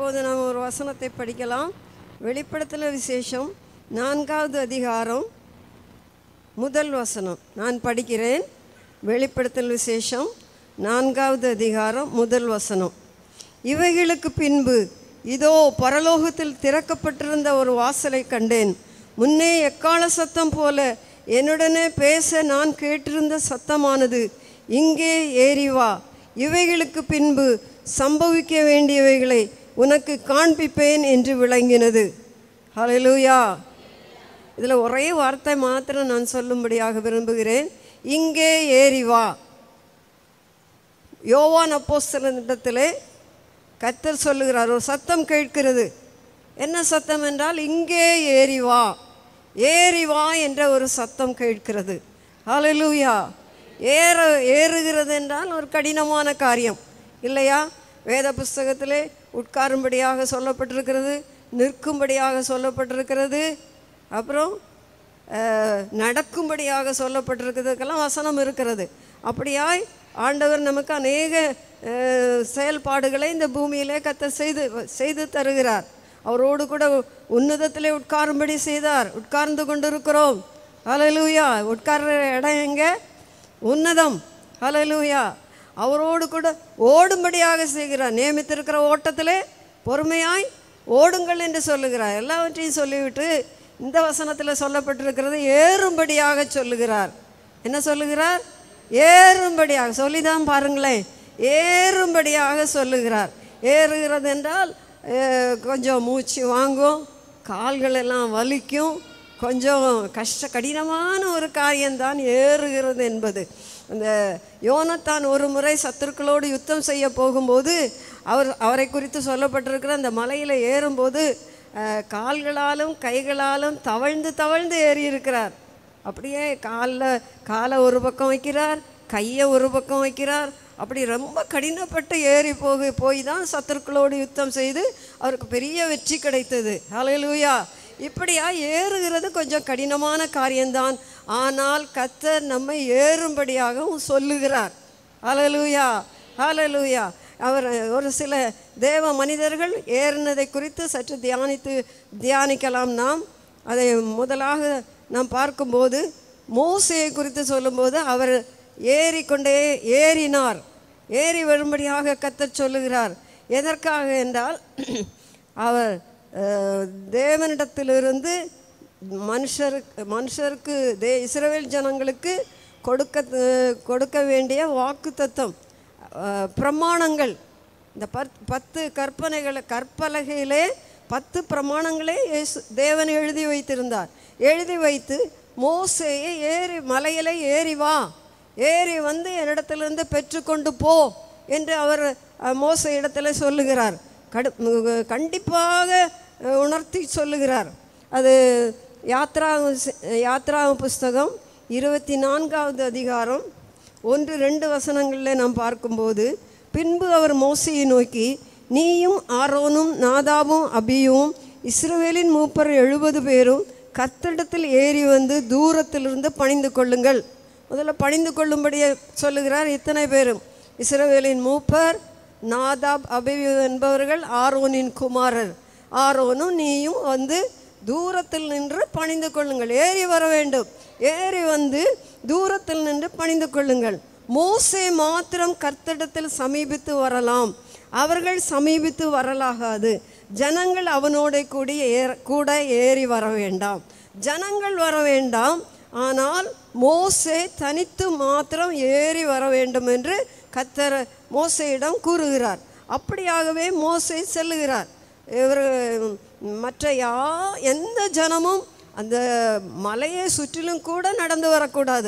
இப்போது நாம் ஒரு வசனத்தை படிக்கலாம் வெளிப்படுத்தின விசேஷம் நான்காவது அதிகாரம் முதல் வசனம் நான் படிக்கிறேன் வெளிப்படுத்தல் விசேஷம் நான்காவது அதிகாரம் முதல் வசனம் இவைகளுக்கு பின்பு இதோ பரலோகத்தில் திறக்கப்பட்டிருந்த ஒரு வாசலை கண்டேன் முன்னே எக்கால சத்தம் போல என்னுடனே பேச நான் கேட்டிருந்த சத்தமானது இங்கே ஏறி வா இவைகளுக்கு பின்பு சம்பவிக்க வேண்டியவைகளை உனக்கு காண்பிப்பேன் என்று விளங்கினது ஹalleluya இதில் ஒரே வார்த்தை மாத்திரம் நான் சொல்லும்படியாக விரும்புகிறேன் இங்கே ஏறி வா யோவான் அப்போஸ்தலனிடத்திலே கத்தர் சொல்லுகிறார் ஒரு சத்தம் கேட்கிறது என்ன சத்தம் என்றால் இங்கே ஏறி வா ஏறி வா என்ற ஒரு சத்தம் கேட்கிறது ஹalleluya ஏற ஏறுகிறது என்றால் ஒரு கடினமான காரியம் இல்லையா வேத புஸ்தகத்திலே உட்காரும்படியாக சொல்லப்பட்டிருக்கிறது நிற்கும்படியாக சொல்லப்பட்டிருக்கிறது அப்புறம் அஹ், நடக்கும்படியாக சொல்லப்பட்டிருக்கிறதுக்கெல்லாம் வசனம் இருக்கிறது அப்படியாய் ஆண்டவர் நமக்கு அநேக அஹ், செயல்பாடுகளை இந்த பூமியிலே கத்த செய்து செய்து தருகிறார் அவரோடு கூட உன்னதத்திலே உட்காரும்படி செய்தார் உட்கார்ந்து கொண்டிருக்கிறோம் ஹalleluya உட்கார்ற இடம் எங்கே உன்னதம் ஹalleluya அவரோடு கூட ஓடும்படியாக செய்கிறார் நியமித்திருக்கிற ஓட்டத்திலே பொறுமையாய் ஓடுங்கள் என்று சொல்லுகிறார் எல்லாவற்றையும் சொல்லிவிட்டு இந்த வசனத்தில் சொல்லப்பட்டிருக்கிறது ஏறும்படியாக சொல்லுகிறார் என்ன சொல்லுகிறார் ஏறும்படியாக சொல்லிதான் பாருங்களேன் ஏறும்படியாக சொல்லுகிறார் ஏறுகிறது என்றால் அஹ், கொஞ்சம் மூச்சு வாங்கும் கால்கள் எல்லாம் வலிக்கும் கொஞ்சம் கஷ்ட கடினமான ஒரு காரியம்தான் ஏறுகிறது என்பது அந்த யோனத்தான் ஒரு முறை சத்துருக்களோடு யுத்தம் செய்ய போகும்போது அவர் அவரை குறித்து சொல்லப்பட்டிருக்கிற அந்த மலையில் ஏறும்போது அஹ், கால்களாலும் கைகளாலும் தவழ்ந்து தவழ்ந்து ஏறி இருக்கிறார் அப்படியே காலில் காலை ஒரு பக்கம் வைக்கிறார் கையை ஒரு பக்கம் வைக்கிறார் அப்படி ரொம்ப கடினப்பட்டு ஏறி போக போய் தான் சத்துருக்களோடு யுத்தம் செய்து அவருக்கு பெரிய வெற்றி கிடைத்தது ஹalleluya இப்படியா ஏறுகிறது கொஞ்சம் கடினமான காரியம்தான் ஆனால் கத்தர் நம்மை ஏறும்படியாகவும் சொல்லுகிறார் ஹalleluya ஹalleluya அவர் ஒரு சில தேவ மனிதர்கள் ஏறினதை குறித்து சற்று தியானித்து தியானிக்கலாம் நாம் அதை முதலாக நாம் பார்க்கும்போது மோசையை குறித்து சொல்லும்போது அவர் ஏறிக்கொண்டே ஏறினார் ஏறி வரும்படியாக கத்தர் சொல்லுகிறார் எதற்காக என்றால் அவர் அஹ், தேவனிடத்திலிருந்து மனுஷருக்கு மனுஷருக்கு தே இஸ்ரவேல் ஜனங்களுக்கு கொடுக்க கொடுக்க வேண்டிய வாக்கு தத்தம் பிரமாணங்கள் இந்த பத் பத்து கற்பனைகளை கற்பலகையிலே பத்து பிரமாணங்களே இயேசு தேவன் எழுதி வைத்திருந்தார் எழுதி வைத்து மோசேயை ஏறி மலையில ஏறி வா ஏறி வந்து என்னிடத்திலிருந்து பெற்றுக்கொண்டு போ என்று அவர் அஹ், மோசே இடத்துல சொல்லுகிறார் கடு உம், கண்டிப்பாக அஹ், உணர்த்தி சொல்லுகிறார் அது யாத்ரா யாத்ரா புஸ்தகம் இருபத்தி நான்காவது அதிகாரம் ஒன்று ரெண்டு வசனங்களில் நாம் பார்க்கும்போது பின்பு அவர் மோசையை நோக்கி நீயும் ஆரோனும் நாதாவும் அபியும் இஸ்ரவேலின் மூப்பர் எழுபது பேரும் கத்தரிடத்தில் ஏறி வந்து தூரத்திலிருந்து பணிந்து கொள்ளுங்கள் முதல்ல பணிந்து கொள்ளும்படியே சொல்லுகிறார் இத்தனை பேரும் இஸ்ரவேலின் மூப்பர் நாதாப் அபியு என்பவர்கள் ஆரோனின் குமாரர் ஆரோனும் நீயும் வந்து தூரத்தில் நின்று பணிந்து கொள்ளுங்கள் ஏறி வர வேண்டும் ஏறி வந்து தூரத்தில் நின்று பணிந்து கொள்ளுங்கள் மோசே மாத்திரம் கர்த்தரிடத்தில் சமீபித்து வரலாம் அவர்கள் சமீபித்து வரலாகாது ஜனங்கள் அவனோட கூடி ஏற கூட ஏறி வர வேண்டாம் ஜனங்கள் வர வேண்டாம் ஆனால் மோசே தனித்து மாத்திரம் ஏறி வர வேண்டும் என்று கத்தர் மோசையிடம் கூறுகிறார் அப்படியாகவே மோசே செல்லுகிறார் இவர் மற்ற யா எந்த ஜனமும் அந்த மலையை சுற்றிலும் கூட நடந்து வரக்கூடாது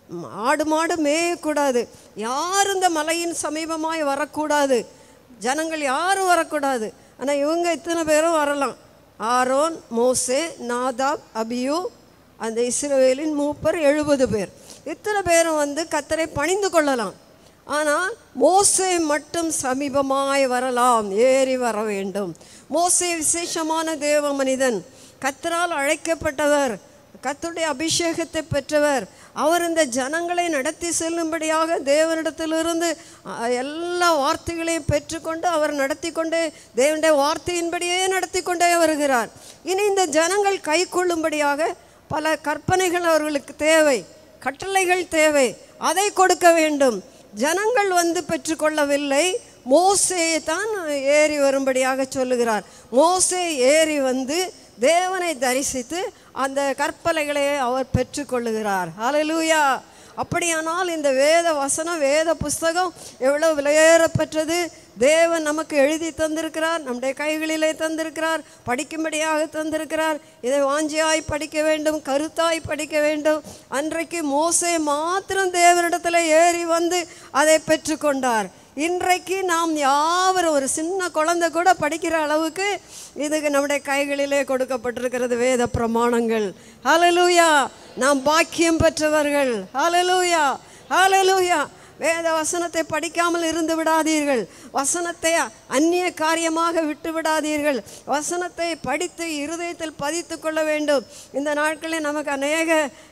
ஆடு மாடு மேயக்கூடாது யாரும் இந்த மலையின் சமீபமாய் வரக்கூடாது ஜனங்கள் யாரும் வரக்கூடாது ஆனால் இவங்க இத்தனை பேரும் வரலாம் ஆரோன் மோசே நாதாப் அபியூ அந்த இஸ்ரவேலின் மூப்பர் எழுபது பேர் இத்தனை பேரும் வந்து கத்தரை பணிந்து கொள்ளலாம் ஆனால் மோசே மட்டும் சமீபமாய் வரலாம் ஏறி வர வேண்டும் மோசே விசேஷமான தேவ மனிதன் கத்தரால் அழைக்கப்பட்டவர் கத்தருடைய அபிஷேகத்தை பெற்றவர் அவர் இந்த ஜனங்களை நடத்தி செல்லும்படியாக தேவனிடத்திலிருந்து அஹ், எல்லா வார்த்தைகளையும் பெற்றுக்கொண்டு அவர் நடத்தி கொண்டே தேவனுடைய வார்த்தையின்படியே நடத்தி கொண்டே வருகிறார் இனி இந்த ஜனங்கள் கை கொள்ளும்படியாக பல கற்பனைகள் அவர்களுக்கு தேவை கட்டளைகள் தேவை அதை கொடுக்க வேண்டும் ஜனங்கள் வந்து பெற்றுக்கொள்ளவில்லை மோசே தான் ஏறி வரும்படியாக சொல்லுகிறார் மோசே ஏறி வந்து தேவனை தரிசித்து அந்த கற்பலைகளை அவர் பெற்றுக்கொள்ளுகிறார் ஹalleluya அப்படியானால் இந்த வேத வசனம் வேத புஸ்தகம் எவ்வளோ விலையேறப்பெற்றது தேவன் நமக்கு எழுதி தந்திருக்கிறார் நம்முடைய கைகளிலே தந்திருக்கிறார் படிக்கும்படியாக தந்திருக்கிறார் இதை வாஞ்சியாய் படிக்க வேண்டும் கருத்தாய் படிக்க வேண்டும் அன்றைக்கு மோசே மாத்திரம் தேவனிடத்தில் ஏறி வந்து அதை பெற்றுக்கொண்டார் இன்றைக்கு நாம் யாவரும் ஒரு சின்ன குழந்தை கூட படிக்கிற அளவுக்கு இதுக்கு நம்முடைய கைகளிலே கொடுக்கப்பட்டிருக்கிறது வேத பிரமாணங்கள் ஹalleluya நாம் பாக்கியம் பெற்றவர்கள் ஹalleluya ஹalleluya வேத வசனத்தை படிக்காமல் இருந்து விடாதீர்கள் வசனத்தை அந்நிய காரியமாக விட்டு விடாதீர்கள் வசனத்தை படித்து இருதயத்தில் பதித்து கொள்ள வேண்டும் இந்த நாட்களில் நமக்கு அநேக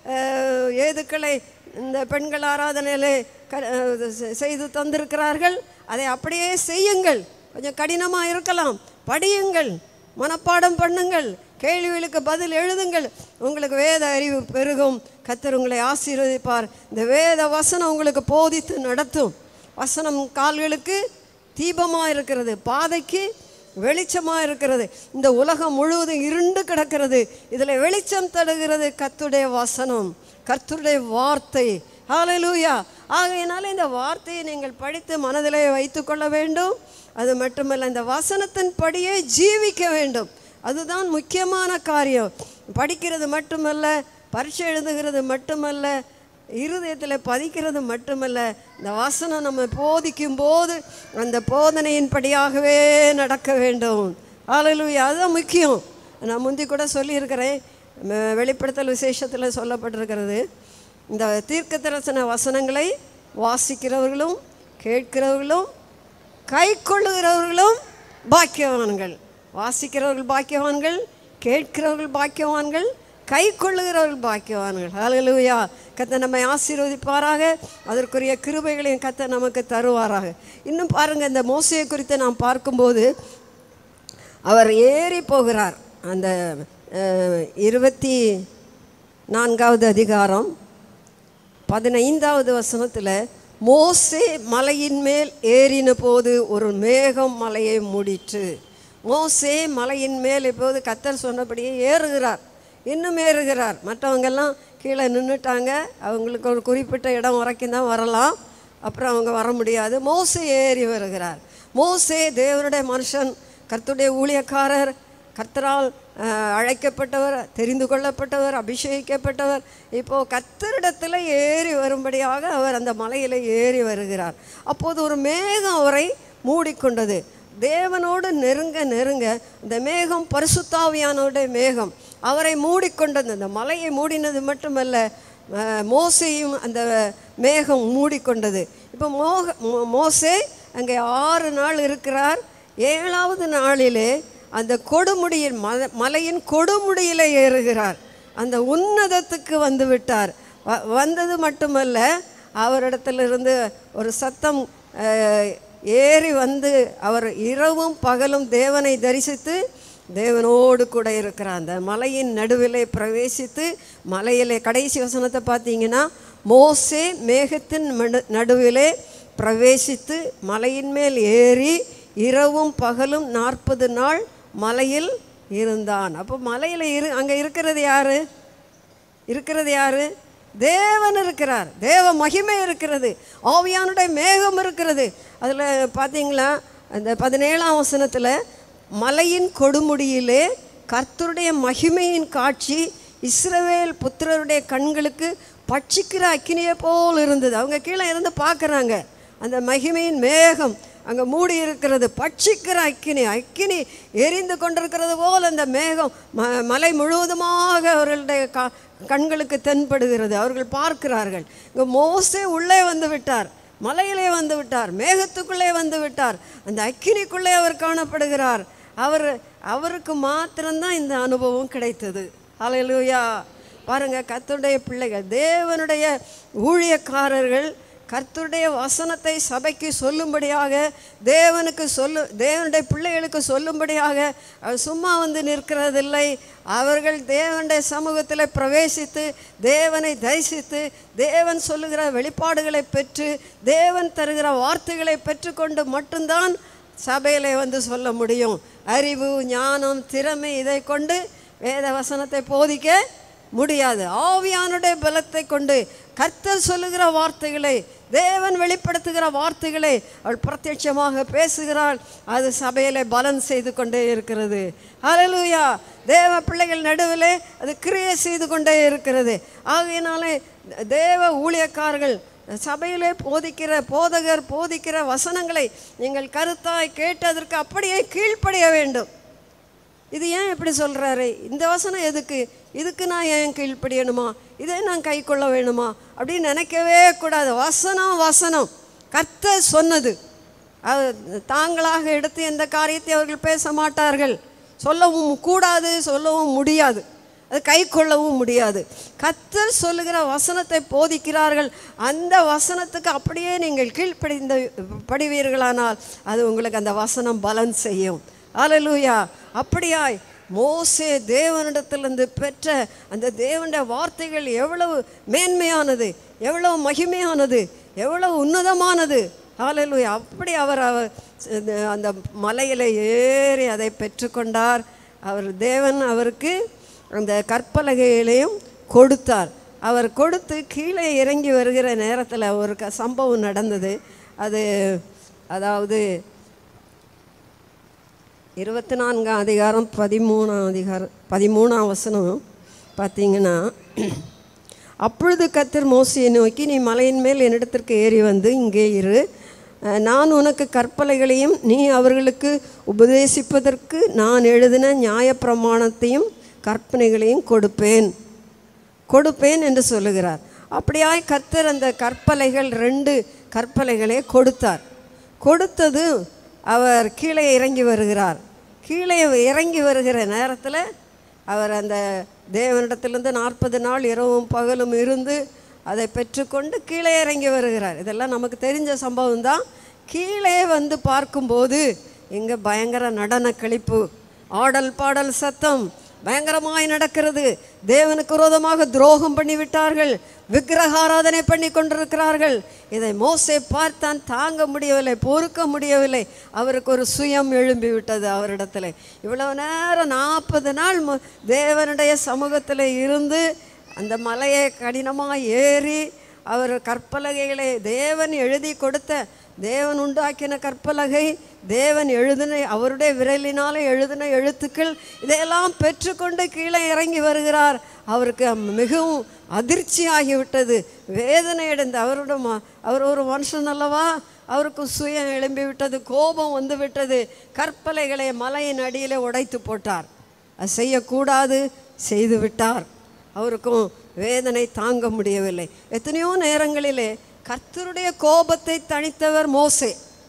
அஹ், ஏதுக்களை இந்த பெண்கள் ஆராதனையிலே க அஹ், செ- செய்து தந்திருக்கிறார்கள் அதை அப்படியே செய்யுங்கள் கொஞ்சம் கடினமாக இருக்கலாம் படியுங்கள் மனப்பாடம் பண்ணுங்கள் கேள்விகளுக்கு பதில் எழுதுங்கள் உங்களுக்கு வேத அறிவு பெருகும் கத்தர் உங்களை ஆசீர்வதிப்பார் இந்த வேத வசனம் உங்களுக்கு போதித்து நடத்தும் வசனம் கால்களுக்கு தீபமாக இருக்கிறது பாதைக்கு வெளிச்சமாக இருக்கிறது இந்த உலகம் முழுவதும் இருண்டு கிடக்கிறது இதில் வெளிச்சம் தருகிறது கத்துடைய வசனம் கர்த்தருடைய வார்த்தை ஹalleluya ஆகையினால இந்த வார்த்தையை நீங்கள் படித்து மனதிலே வைத்துக்கொள்ள வேண்டும் அது மட்டுமல்ல இந்த வசனத்தின் படியே ஜீவிக்க வேண்டும் அதுதான் முக்கியமான காரியம் படிக்கிறது மட்டுமல்ல பரீட்சை எழுதுகிறது மட்டுமல்ல இருதயத்தில் பதிக்கிறது மட்டுமல்ல இந்த வசனம் நம்ம போதிக்கும் போது அந்த போதனையின்படியாகவே நடக்க வேண்டும் ஹalleluya அதுதான் முக்கியம் நான் முந்தி கூட சொல்லியிருக்கிறேன் ம- வெளிப்படுத்தல் விசேஷத்தில் சொல்லப்பட்டிருக்கிறது இந்த தீர்க்கதரிசன வசனங்களை வாசிக்கிறவர்களும் கேட்கிறவர்களும் கை கொள்ளுகிறவர்களும் பாக்கியவான்கள் வாசிக்கிறவர்கள் பாக்கியவான்கள் கேட்கிறவர்கள் பாக்கியவான்கள் கை கொள்ளுகிறவர்கள் பாக்கியவான்கள் ஹalleluya கத்த நம்மை ஆசீர்வதிப்பாராக அதற்குரிய கிருபைகளையும் கத்த நமக்கு தருவாராக இன்னும் பாருங்க இந்த மோசையை குறித்து நாம் பார்க்கும்போது அவர் ஏறி போகிறார் அந்த அஹ், இருபத்தி நான்காவது அதிகாரம் பதினைந்தாவது வசனத்தில் மோசே மலையின் மேல் ஏறின போது ஒரு மேகம் மலையை மூடிற்று மோசே மலையின் மேல் இப்போது கத்தர் சொன்னபடியே ஏறுகிறார் இன்னும் ஏறுகிறார் மற்றவங்கெல்லாம் கீழே நின்றுட்டாங்க அவங்களுக்கு ஒரு குறிப்பிட்ட இடம் வரைக்கும் தான் வரலாம் அப்புறம் அவங்க வர முடியாது மோசே ஏறி வருகிறார் மோசே தேவனுடைய மனுஷன் கர்த்தருடைய ஊழியக்காரர் கர்த்தரால் அஹ், அழைக்கப்பட்டவர் தெரிந்து கொள்ளப்பட்டவர் அபிஷேகிக்கப்பட்டவர் இப்போது கர்த்தரிடத்தில் ஏறி வரும்படியாக அவர் அந்த மலையில் ஏறி வருகிறார் அப்போது ஒரு மேகம் அவரை மூடிக்கொண்டது தேவனோடு நெருங்க நெருங்க இந்த மேகம் பரிசுத்தாவியானோடைய மேகம் அவரை மூடிக்கொண்டது அந்த மலையை மூடினது மட்டுமல்ல அஹ், மோசேயும் அந்த மேகம் மூடிக்கொண்டது இப்போ மோக மோ- மோசே அங்கே ஆறு நாள் இருக்கிறார் ஏழாவது நாளிலே அந்த கொடுமுடியின் மல மலையின் கொடுமுடியில் ஏறுகிறார் அந்த உன்னதத்துக்கு வந்து விட்டார் வ- வந்தது மட்டுமல்ல அவரிடத்திலிருந்து ஒரு சத்தம் அஹ், ஏறி வந்து அவர் இரவும் பகலும் தேவனை தரிசித்து தேவனோடு கூட இருக்கிறார் அந்த மலையின் நடுவிலே பிரவேசித்து மலையிலே கடைசி வசனத்தை பார்த்தீங்கன்னா மோசே மேகத்தின் மடு- நடுவிலே பிரவேசித்து மலையின் மேல் ஏறி இரவும் பகலும் நாற்பது நாள் மலையில் இருந்தான் அப்போ மலையில் இரு அங்கே இருக்கிறது யாரு இருக்கிறது யாரு தேவன் இருக்கிறார் தேவ மகிமை இருக்கிறது ஆவியானுடைய மேகம் இருக்கிறது அதில் பார்த்தீங்களா அந்த பதினேழாம் வசனத்தில் மலையின் கொடுமுடியிலே கர்த்தருடைய மகிமையின் காட்சி இஸ்ரவேல் புத்திரருடைய கண்களுக்கு பட்சிக்கிற அக்கினியை போல் இருந்தது அவங்க கீழே இருந்து பார்க்குறாங்க அந்த மகிமையின் மேகம் அங்கே மூடி இருக்கிறது பட்சிக்கிற அக்கினி அக்கினி எரிந்து கொண்டிருக்கிறது போல் அந்த மேகம் ம மலை முழுவதுமாக அவர்களுடைய க கண்களுக்கு தென்படுகிறது அவர்கள் பார்க்கிறார்கள் இங்கே மோசே உள்ளே வந்து விட்டார் மலையிலே வந்து விட்டார் மேகத்துக்குள்ளே வந்து விட்டார் அந்த அக்கினிக்குள்ளே அவர் காணப்படுகிறார் அவர் அவருக்கு மாத்திரம்தான் இந்த அனுபவம் கிடைத்தது ஹalleluya பாருங்க கர்த்தருடைய பிள்ளைகள் தேவனுடைய ஊழியக்காரர்கள் கர்த்தருடைய வசனத்தை சபைக்கு சொல்லும்படியாக தேவனுக்கு சொல்லு தேவனுடைய பிள்ளைகளுக்கு சொல்லும்படியாக அவர் சும்மா வந்து நிற்கிறதில்லை அவர்கள் தேவனுடைய சமூகத்தில் பிரவேசித்து தேவனை தரிசித்து தேவன் சொல்லுகிற வெளிப்பாடுகளை பெற்று தேவன் தருகிற வார்த்தைகளை பெற்றுக்கொண்டு மட்டும்தான் சபையில் வந்து சொல்ல முடியும் அறிவு ஞானம் திறமை இதை கொண்டு வேத வசனத்தை போதிக்க முடியாது ஆவியானுடைய பலத்தை கொண்டு கர்த்தர் சொல்லுகிற வார்த்தைகளை தேவன் வெளிப்படுத்துகிற வார்த்தைகளை அவள் பிரத்யட்சமாக பேசுகிறாள் அது சபையிலே பலன் செய்து கொண்டே இருக்கிறது ஹalleluya தேவ பிள்ளைகள் நடுவிலே அது கிரியை செய்து கொண்டே இருக்கிறது ஆகையினாலே தேவ ஊழியக்காரர்கள் சபையிலே போதிக்கிற போதகர் போதிக்கிற வசனங்களை நீங்கள் கருத்தாய் கேட்டதற்கு அப்படியே கீழ்ப்படிய வேண்டும் இது ஏன் இப்படி சொல்கிறாரு இந்த வசனம் எதுக்கு இதுக்கு நான் ஏன் கீழ்ப்படியணுமா இதை நான் கை கொள்ள வேணுமா அப்படின்னு நினைக்கவே கூடாது வசனம் வசனம் கர்த்தர் சொன்னது அது தாங்களாக எடுத்து எந்த காரியத்தை அவர்கள் பேச மாட்டார்கள் சொல்லவும் கூடாது சொல்லவும் முடியாது அது கை கொள்ளவும் முடியாது கர்த்தர் சொல்லுகிற வசனத்தை போதிக்கிறார்கள் அந்த வசனத்துக்கு அப்படியே நீங்கள் கீழ்ப்படிந்த படிவீர்களானால் அது உங்களுக்கு அந்த வசனம் பலன் செய்யும் அல்லேலூயா அப்படியாய் மோசே தேவனிடத்திலிருந்து பெற்ற அந்த தேவனுடைய வார்த்தைகள் எவ்வளவு மேன்மையானது எவ்வளவு மகிமையானது எவ்வளவு உன்னதமானது ஹalleluya அப்படி அவர் அவர் அந்த மலையில் ஏறி அதை பெற்றுக்கொண்டார் அவர் தேவன் அவருக்கு அந்த கற்பலகைகளையும் கொடுத்தார் அவர் கொடுத்து கீழே இறங்கி வருகிற நேரத்தில் ஒரு க சம்பவம் நடந்தது அது அதாவது இருபத்தி நான்காம் அதிகாரம் பதிமூணாம் அதிகாரம் பதிமூணாம் வசனம் பார்த்தீங்கன்னா அப்பொழுது கத்தர் மோசையை நோக்கி நீ மலையின் மேல் என்னிடத்திற்கு ஏறி வந்து இங்கே இரு அஹ், நான் உனக்கு கற்பலைகளையும் நீ அவர்களுக்கு உபதேசிப்பதற்கு நான் எழுதின நியாயப்பிரமாணத்தையும் கற்பனைகளையும் கொடுப்பேன் கொடுப்பேன் என்று சொல்லுகிறார் அப்படியாய் கர்த்தர் அந்த கற்பலைகள் ரெண்டு கற்பலைகளை கொடுத்தார் கொடுத்தது அவர் கீழே இறங்கி வருகிறார் கீழே இறங்கி வருகிற நேரத்தில் அவர் அந்த தேவனிடத்திலிருந்து நாற்பது நாள் இரவும் பகலும் இருந்து அதை பெற்றுக்கொண்டு கீழே இறங்கி வருகிறார் இதெல்லாம் நமக்கு தெரிஞ்ச சம்பவம் தான் கீழே வந்து பார்க்கும்போது இங்கே பயங்கர நடன கழிப்பு ஆடல் பாடல் சத்தம் பயங்கரமாய் நடக்கிறது தேவனுக்கு விரோதமாக துரோகம் பண்ணி விட்டார்கள் விக்கிரகாராதனை பண்ணி கொண்டிருக்கிறார்கள் இதை மோசே பார்த்தான் தாங்க முடியவில்லை பொறுக்க முடியவில்லை அவருக்கு ஒரு சுயம் எழும்பி விட்டது அவரிடத்துல இவ்வளவு நேரம் நாற்பது நாள் மு- தேவனுடைய சமூகத்தில் இருந்து அந்த மலையை கடினமாக ஏறி அவர் கற்பலகைகளை தேவன் எழுதி கொடுத்த தேவன் உண்டாக்கின கற்பலகை தேவன் எழுதின அவருடைய விரலினாலே எழுதின எழுத்துக்கள் இதையெல்லாம் பெற்றுக்கொண்டு கீழே இறங்கி வருகிறார் அவருக்கு மிகவும் அதிர்ச்சி ஆகிவிட்டது வேதனை அடைந்து அவரோட ம- அவர் ஒரு மனுஷன் அல்லவா அவருக்கு சுயம் எழும்பி விட்டது கோபம் வந்து விட்டது கற்பலைகளை மலையின் அடியிலே உடைத்து போட்டார் அது செய்யக்கூடாது செய்து விட்டார் அவருக்கும் வேதனை தாங்க முடியவில்லை எத்தனையோ நேரங்களிலே கர்த்தருடைய கோபத்தை தணித்தவர் மோசே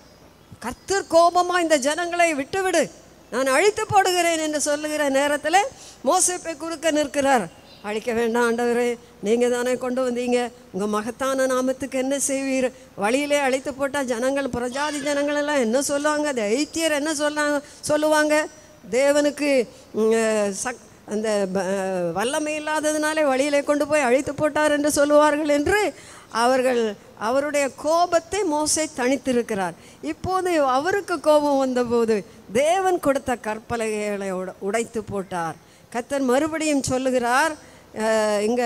கர்த்தர் கோபமா இந்த ஜனங்களை விட்டுவிடு நான் அழித்து போடுகிறேன் என்று சொல்லுகிற நேரத்தில் மோசே போய் குறுக்க நிற்கிறார் அழிக்க வேண்டாம் ஆண்டவரே நீங்கள் தானே கொண்டு வந்தீங்க உங்கள் மகத்தான நாமத்துக்கு என்ன செய்வீர் வழியிலே அழைத்து போட்டால் ஜனங்கள் புறஜாதி ஜனங்கள் எல்லாம் என்ன சொல்லுவாங்க அந்த ஐத்தியர் என்ன சொல்லாங்க சொல்லுவாங்க தேவனுக்கு ம், அஹ், சக் அந்த ப- வல்லமை இல்லாததுனாலே வழியிலே கொண்டு போய் அழைத்து போட்டார் என்று சொல்லுவார்கள் என்று அவர்கள் அவருடைய கோபத்தை மோசே தணித்திருக்கிறார் இப்போது அவருக்கு கோபம் வந்தபோது தேவன் கொடுத்த கற்பலகைகளை உட- உடைத்து போட்டார் கத்தர் மறுபடியும் சொல்லுகிறார் இங்கே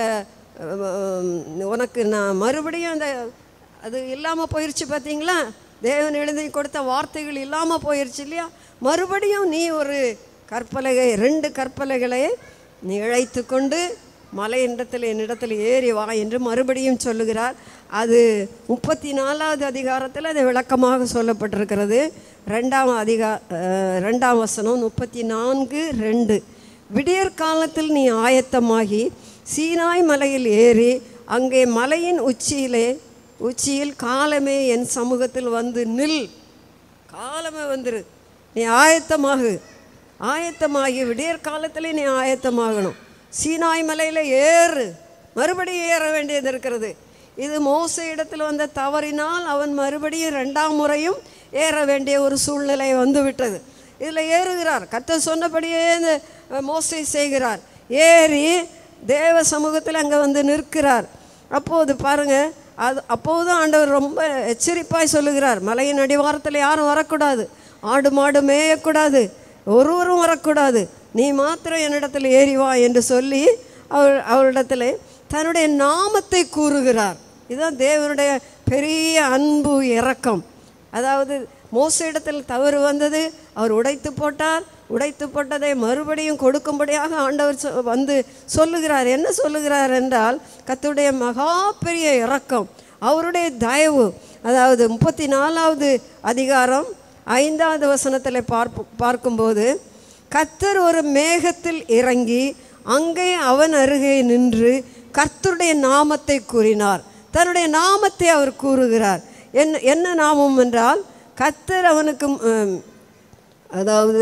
உனக்கு நான் மறுபடியும் அந்த அது இல்லாமல் போயிடுச்சு பார்த்தீங்களா தேவன் எழுதி கொடுத்த வார்த்தைகள் இல்லாமல் போயிடுச்சு இல்லையா மறுபடியும் நீ ஒரு கற்பலகை ரெண்டு கற்பலைகளை நீ இழைத்து கொண்டு மலையினிடத்தில் என்னிடத்தில் ஏறி வா என்று மறுபடியும் சொல்லுகிறார் அது முப்பத்தி நாலாவது அதிகாரத்தில் அது விளக்கமாக சொல்லப்பட்டிருக்கிறது ரெண்டாம் அதிகா அஹ், ரெண்டாம் வசனம் முப்பத்தி நான்கு ரெண்டு விடியற் காலத்தில் நீ ஆயத்தமாகி சீனாய் மலையில் ஏறி அங்கே மலையின் உச்சியிலே உச்சியில் காலமே என் சமூகத்தில் வந்து நில் காலமே வந்துரு நீ ஆயத்தமாகு ஆயத்தமாகி விடியற் காலத்திலே நீ ஆயத்தமாகணும் சீனாய் மலையில் ஏறு மறுபடியும் ஏற வேண்டியது இருக்கிறது இது மோச இடத்துல வந்த தவறினால் அவன் மறுபடியும் ரெண்டாம் முறையும் ஏற வேண்டிய ஒரு சூழ்நிலை வந்துவிட்டது இதில் ஏறுகிறார் கர்த்தர் சொன்னபடியே இந்த மோசை செய்கிறார் ஏறி தேவ சமூகத்தில் அங்கே வந்து நிற்கிறார் அப்போது பாருங்க அது அப்போது ஆண்டவர் ரொம்ப எச்சரிப்பாய் சொல்லுகிறார் மலையின் அடிவாரத்தில் யாரும் வரக்கூடாது ஆடு மாடு மேயக்கூடாது ஒருவரும் வரக்கூடாது நீ மாத்திரம் என்னிடத்தில் ஏறி வா என்று சொல்லி அவள் அவளிடத்தில் தன்னுடைய நாமத்தை கூறுகிறார் இதுதான் தேவனுடைய பெரிய அன்பு இரக்கம் அதாவது மோச இடத்தில் தவறு வந்தது அவர் உடைத்து போட்டார் உடைத்து போட்டதை மறுபடியும் கொடுக்கும்படியாக ஆண்டவர் சொ- வந்து சொல்லுகிறார் என்ன சொல்லுகிறார் என்றால் கர்த்தருடைய மகா பெரிய இரக்கம் அவருடைய தயவு அதாவது முப்பத்தி நாலாவது அதிகாரம் ஐந்தாவது வசனத்தில் பார்ப்பு பார்க்கும்போது கர்த்தர் ஒரு மேகத்தில் இறங்கி அங்கே அவன் அருகே நின்று கர்த்தருடைய நாமத்தை கூறினார் தன்னுடைய நாமத்தை அவர் கூறுகிறார் என்ன என்ன நாமம் என்றால் கர்த்தர் அவனுக்கு ம், அதாவது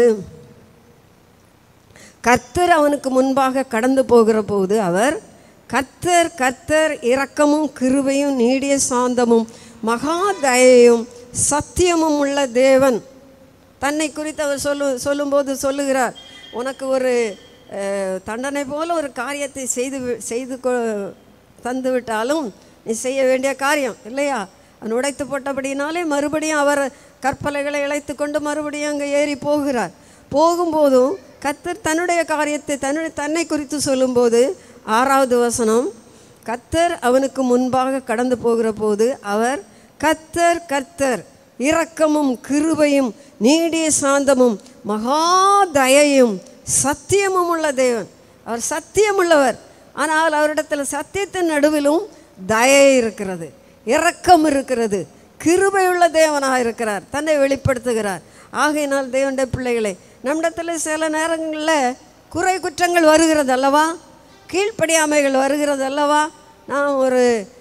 கர்த்தர் அவனுக்கு முன்பாக கடந்து போகிற போது அவர் கர்த்தர் கர்த்தர் இரக்கமும் கிருபையும் நீடிய சாந்தமும் மகா தயையும் சத்தியமும் உள்ள தேவன் தன்னை குறித்து அவர் சொல்லு சொல்லும்போது சொல்லுகிறார் உனக்கு ஒரு அஹ், தண்டனை போல ஒரு காரியத்தை செய்து வி- செய்து கொ- தந்து விட்டாலும் நீ செய்ய வேண்டிய காரியம் இல்லையா அவன் உடைத்து போட்டபடினாலே மறுபடியும் அவர் கற்பலைகளை இழைத்து கொண்டு மறுபடியும் அங்கே ஏறி போகிறார் போகும்போதும் கத்தர் தன்னுடைய காரியத்தை தன்னுடைய தன்னை குறித்து சொல்லும்போது ஆறாவது வசனம் கத்தர் அவனுக்கு முன்பாக கடந்து போகிற போது அவர் கத்தர் கத்தர் இரக்கமும் கிருபையும் நீடிய சாந்தமும் மகா தயையும் சத்தியமும் உள்ள தேவன் அவர் சத்தியமுள்ளவர் ஆனால் அவரிடத்தில் சத்தியத்தின் நடுவிலும் தயை இருக்கிறது இரக்கம் இருக்கிறது கிருபையுள்ள தேவனாக இருக்கிறார் தன்னை வெளிப்படுத்துகிறார் ஆகையினால் தேவனுடைய பிள்ளைகளே நம்மிடத்தில் சில நேரங்களில் குறை குற்றங்கள் வருகிறது அல்லவா கீழ்ப்படியாமைகள் வருகிறது அல்லவா நாம் ஒரு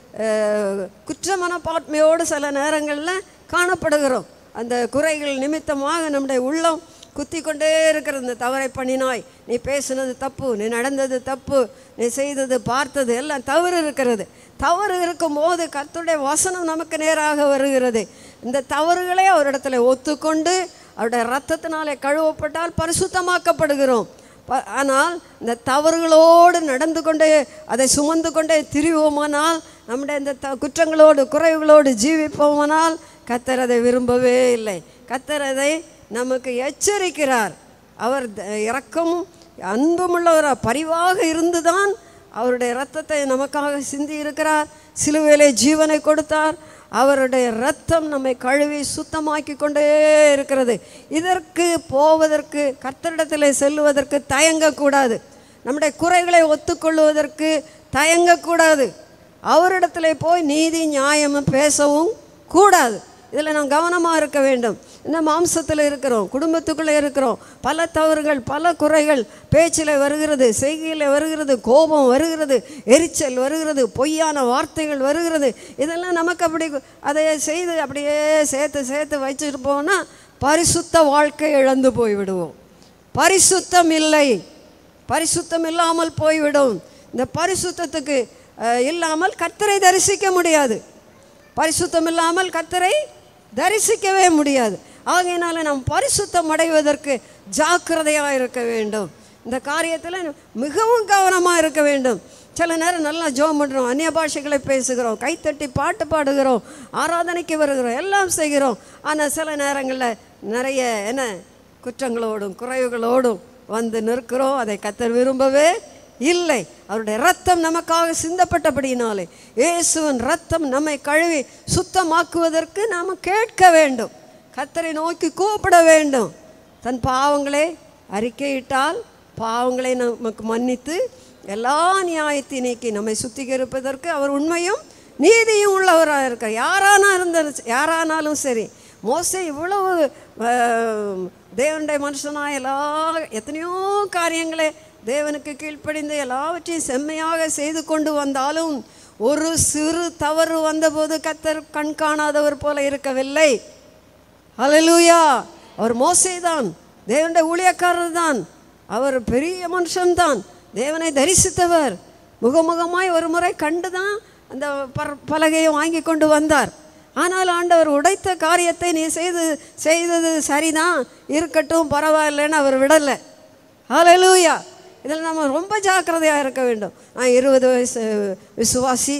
அஹ், குற்ற மனப்பான்மையோடு சில நேரங்களில் காணப்படுகிறோம் அந்த குறைகள் நிமித்தமாக நம்முடைய உள்ளம் குத்தி கொண்டே இருக்கிற இந்த தவறை பண்ணினாய் நீ பேசுனது தப்பு நீ நடந்தது தப்பு நீ செய்தது பார்த்தது எல்லாம் தவறு இருக்கிறது தவறு இருக்கும்போது கர்த்தருடைய வசனம் நமக்கு நேராக வருகிறது இந்த தவறுகளை அவரிடத்துல ஒத்துக்கொண்டு அவருடைய ரத்தத்தினாலே கழுவப்பட்டால் பரிசுத்தமாக்கப்படுகிறோம் ப- ஆனால் இந்த தவறுகளோடு நடந்து கொண்டே அதை சுமந்து கொண்டே திரிவோமானால் நம்முடைய இந்த த குற்றங்களோடு குறைவுகளோடு ஜீவிப்போமானால் கத்தர் அதை விரும்பவே இல்லை கத்தர் அதை நமக்கு எச்சரிக்கிறார் அவர் த- இரக்கமும் அன்புமுள்ளவராக பரிவாக இருந்துதான் அவருடைய இரத்தத்தை நமக்காக சிந்தி இருக்கிறார் சிலுவையிலே ஜீவனை கொடுத்தார் அவருடைய இரத்தம் நம்மை கழுவி சுத்தமாக்கி கொண்டே இருக்கிறது இதற்கு போவதற்கு கர்த்தரிடத்தில் செல்லுவதற்கு தயங்கக்கூடாது நம்முடைய குறைகளை ஒத்துக்கொள்வதற்கு தயங்கக்கூடாது அவரிடத்துல போய் நீதி நியாயம் பேசவும் கூடாது இதில் நாம் கவனமாக இருக்க வேண்டும் இந்த மாம்சத்தில் இருக்கிறோம் குடும்பத்துக்குள்ளே இருக்கிறோம் பல தவறுகள் பல குறைகள் பேச்சில் வருகிறது செய்கையில் வருகிறது கோபம் வருகிறது எரிச்சல் வருகிறது பொய்யான வார்த்தைகள் வருகிறது இதெல்லாம் நமக்கு அப்படி அதை செய்து அப்படியே சேர்த்து சேர்த்து வச்சுட்டு போனால் பரிசுத்த வாழ்க்கை இழந்து போய்விடுவோம் பரிசுத்தம் இல்லை பரிசுத்தம் இல்லாமல் போய்விடும் இந்த பரிசுத்தத்துக்கு அஹ், இல்லாமல் கத்தரை தரிசிக்க முடியாது பரிசுத்தம் இல்லாமல் கத்தரை தரிசிக்கவே முடியாது ஆகையினால நாம் பரிசுத்தம் அடைவதற்கு ஜாக்கிரதையாக இருக்க வேண்டும் இந்த காரியத்தில் மிகவும் கவனமாக இருக்க வேண்டும் சில நேரம் நல்லா ஜோம் பண்ணுறோம் அந்நிய பாஷைகளை பேசுகிறோம் கைத்தட்டி பாட்டு பாடுகிறோம் ஆராதனைக்கு வருகிறோம் எல்லாம் செய்கிறோம் ஆனால் சில நேரங்களில் நிறைய என்ன குற்றங்களோடும் குறைவுகளோடும் வந்து நிற்கிறோம் அதை கத்தர் விரும்பவே இல்லை அவருடைய ரத்தம் நமக்காக சிந்தப்பட்டபடியினாலே இயேசுவின் ரத்தம் நம்மை கழுவி சுத்தமாக்குவதற்கு நாம் கேட்க வேண்டும் கத்தரை நோக்கி கூப்பிட வேண்டும் தன் பாவங்களை அறிக்கையிட்டால் பாவங்களை நமக்கு மன்னித்து எல்லா நியாயத்தை நீக்கி நம்மை சுத்திகரிப்பதற்கு அவர் உண்மையும் நீதியும் உள்ளவராக இருக்கார் யாரானா இருந்தாலும் ச- யாரானாலும் சரி மோசே இவ்வளவு ஆஹ், தேவனுடைய மனுஷனா எல்லா எத்தனையோ காரியங்களை தேவனுக்கு கீழ்ப்படிந்து எல்லாவற்றையும் செம்மையாக செய்து கொண்டு வந்தாலும் ஒரு சிறு தவறு வந்தபோது கத்தர் கண் காணாதவர் போல இருக்கவில்லை ஹalleluya அவர் மோசே தான் தேவனுடைய ஊழியக்காரர் தான் அவர் பெரிய மனுஷன்தான் தேவனை தரிசித்தவர் முகமுகமாய் ஒரு முறை கண்டு தான் அந்த பர் பலகையை வாங்கி கொண்டு வந்தார் ஆனால் ஆண்டவர் உடைத்த காரியத்தை நீ செய்து செய்தது சரிதான் இருக்கட்டும் பரவாயில்லைன்னு அவர் விடலை ஹalleluya இதில் நம்ம ரொம்ப ஜாக்கிரதையாக இருக்க வேண்டும் நான் இருபது வயசு விசுவாசி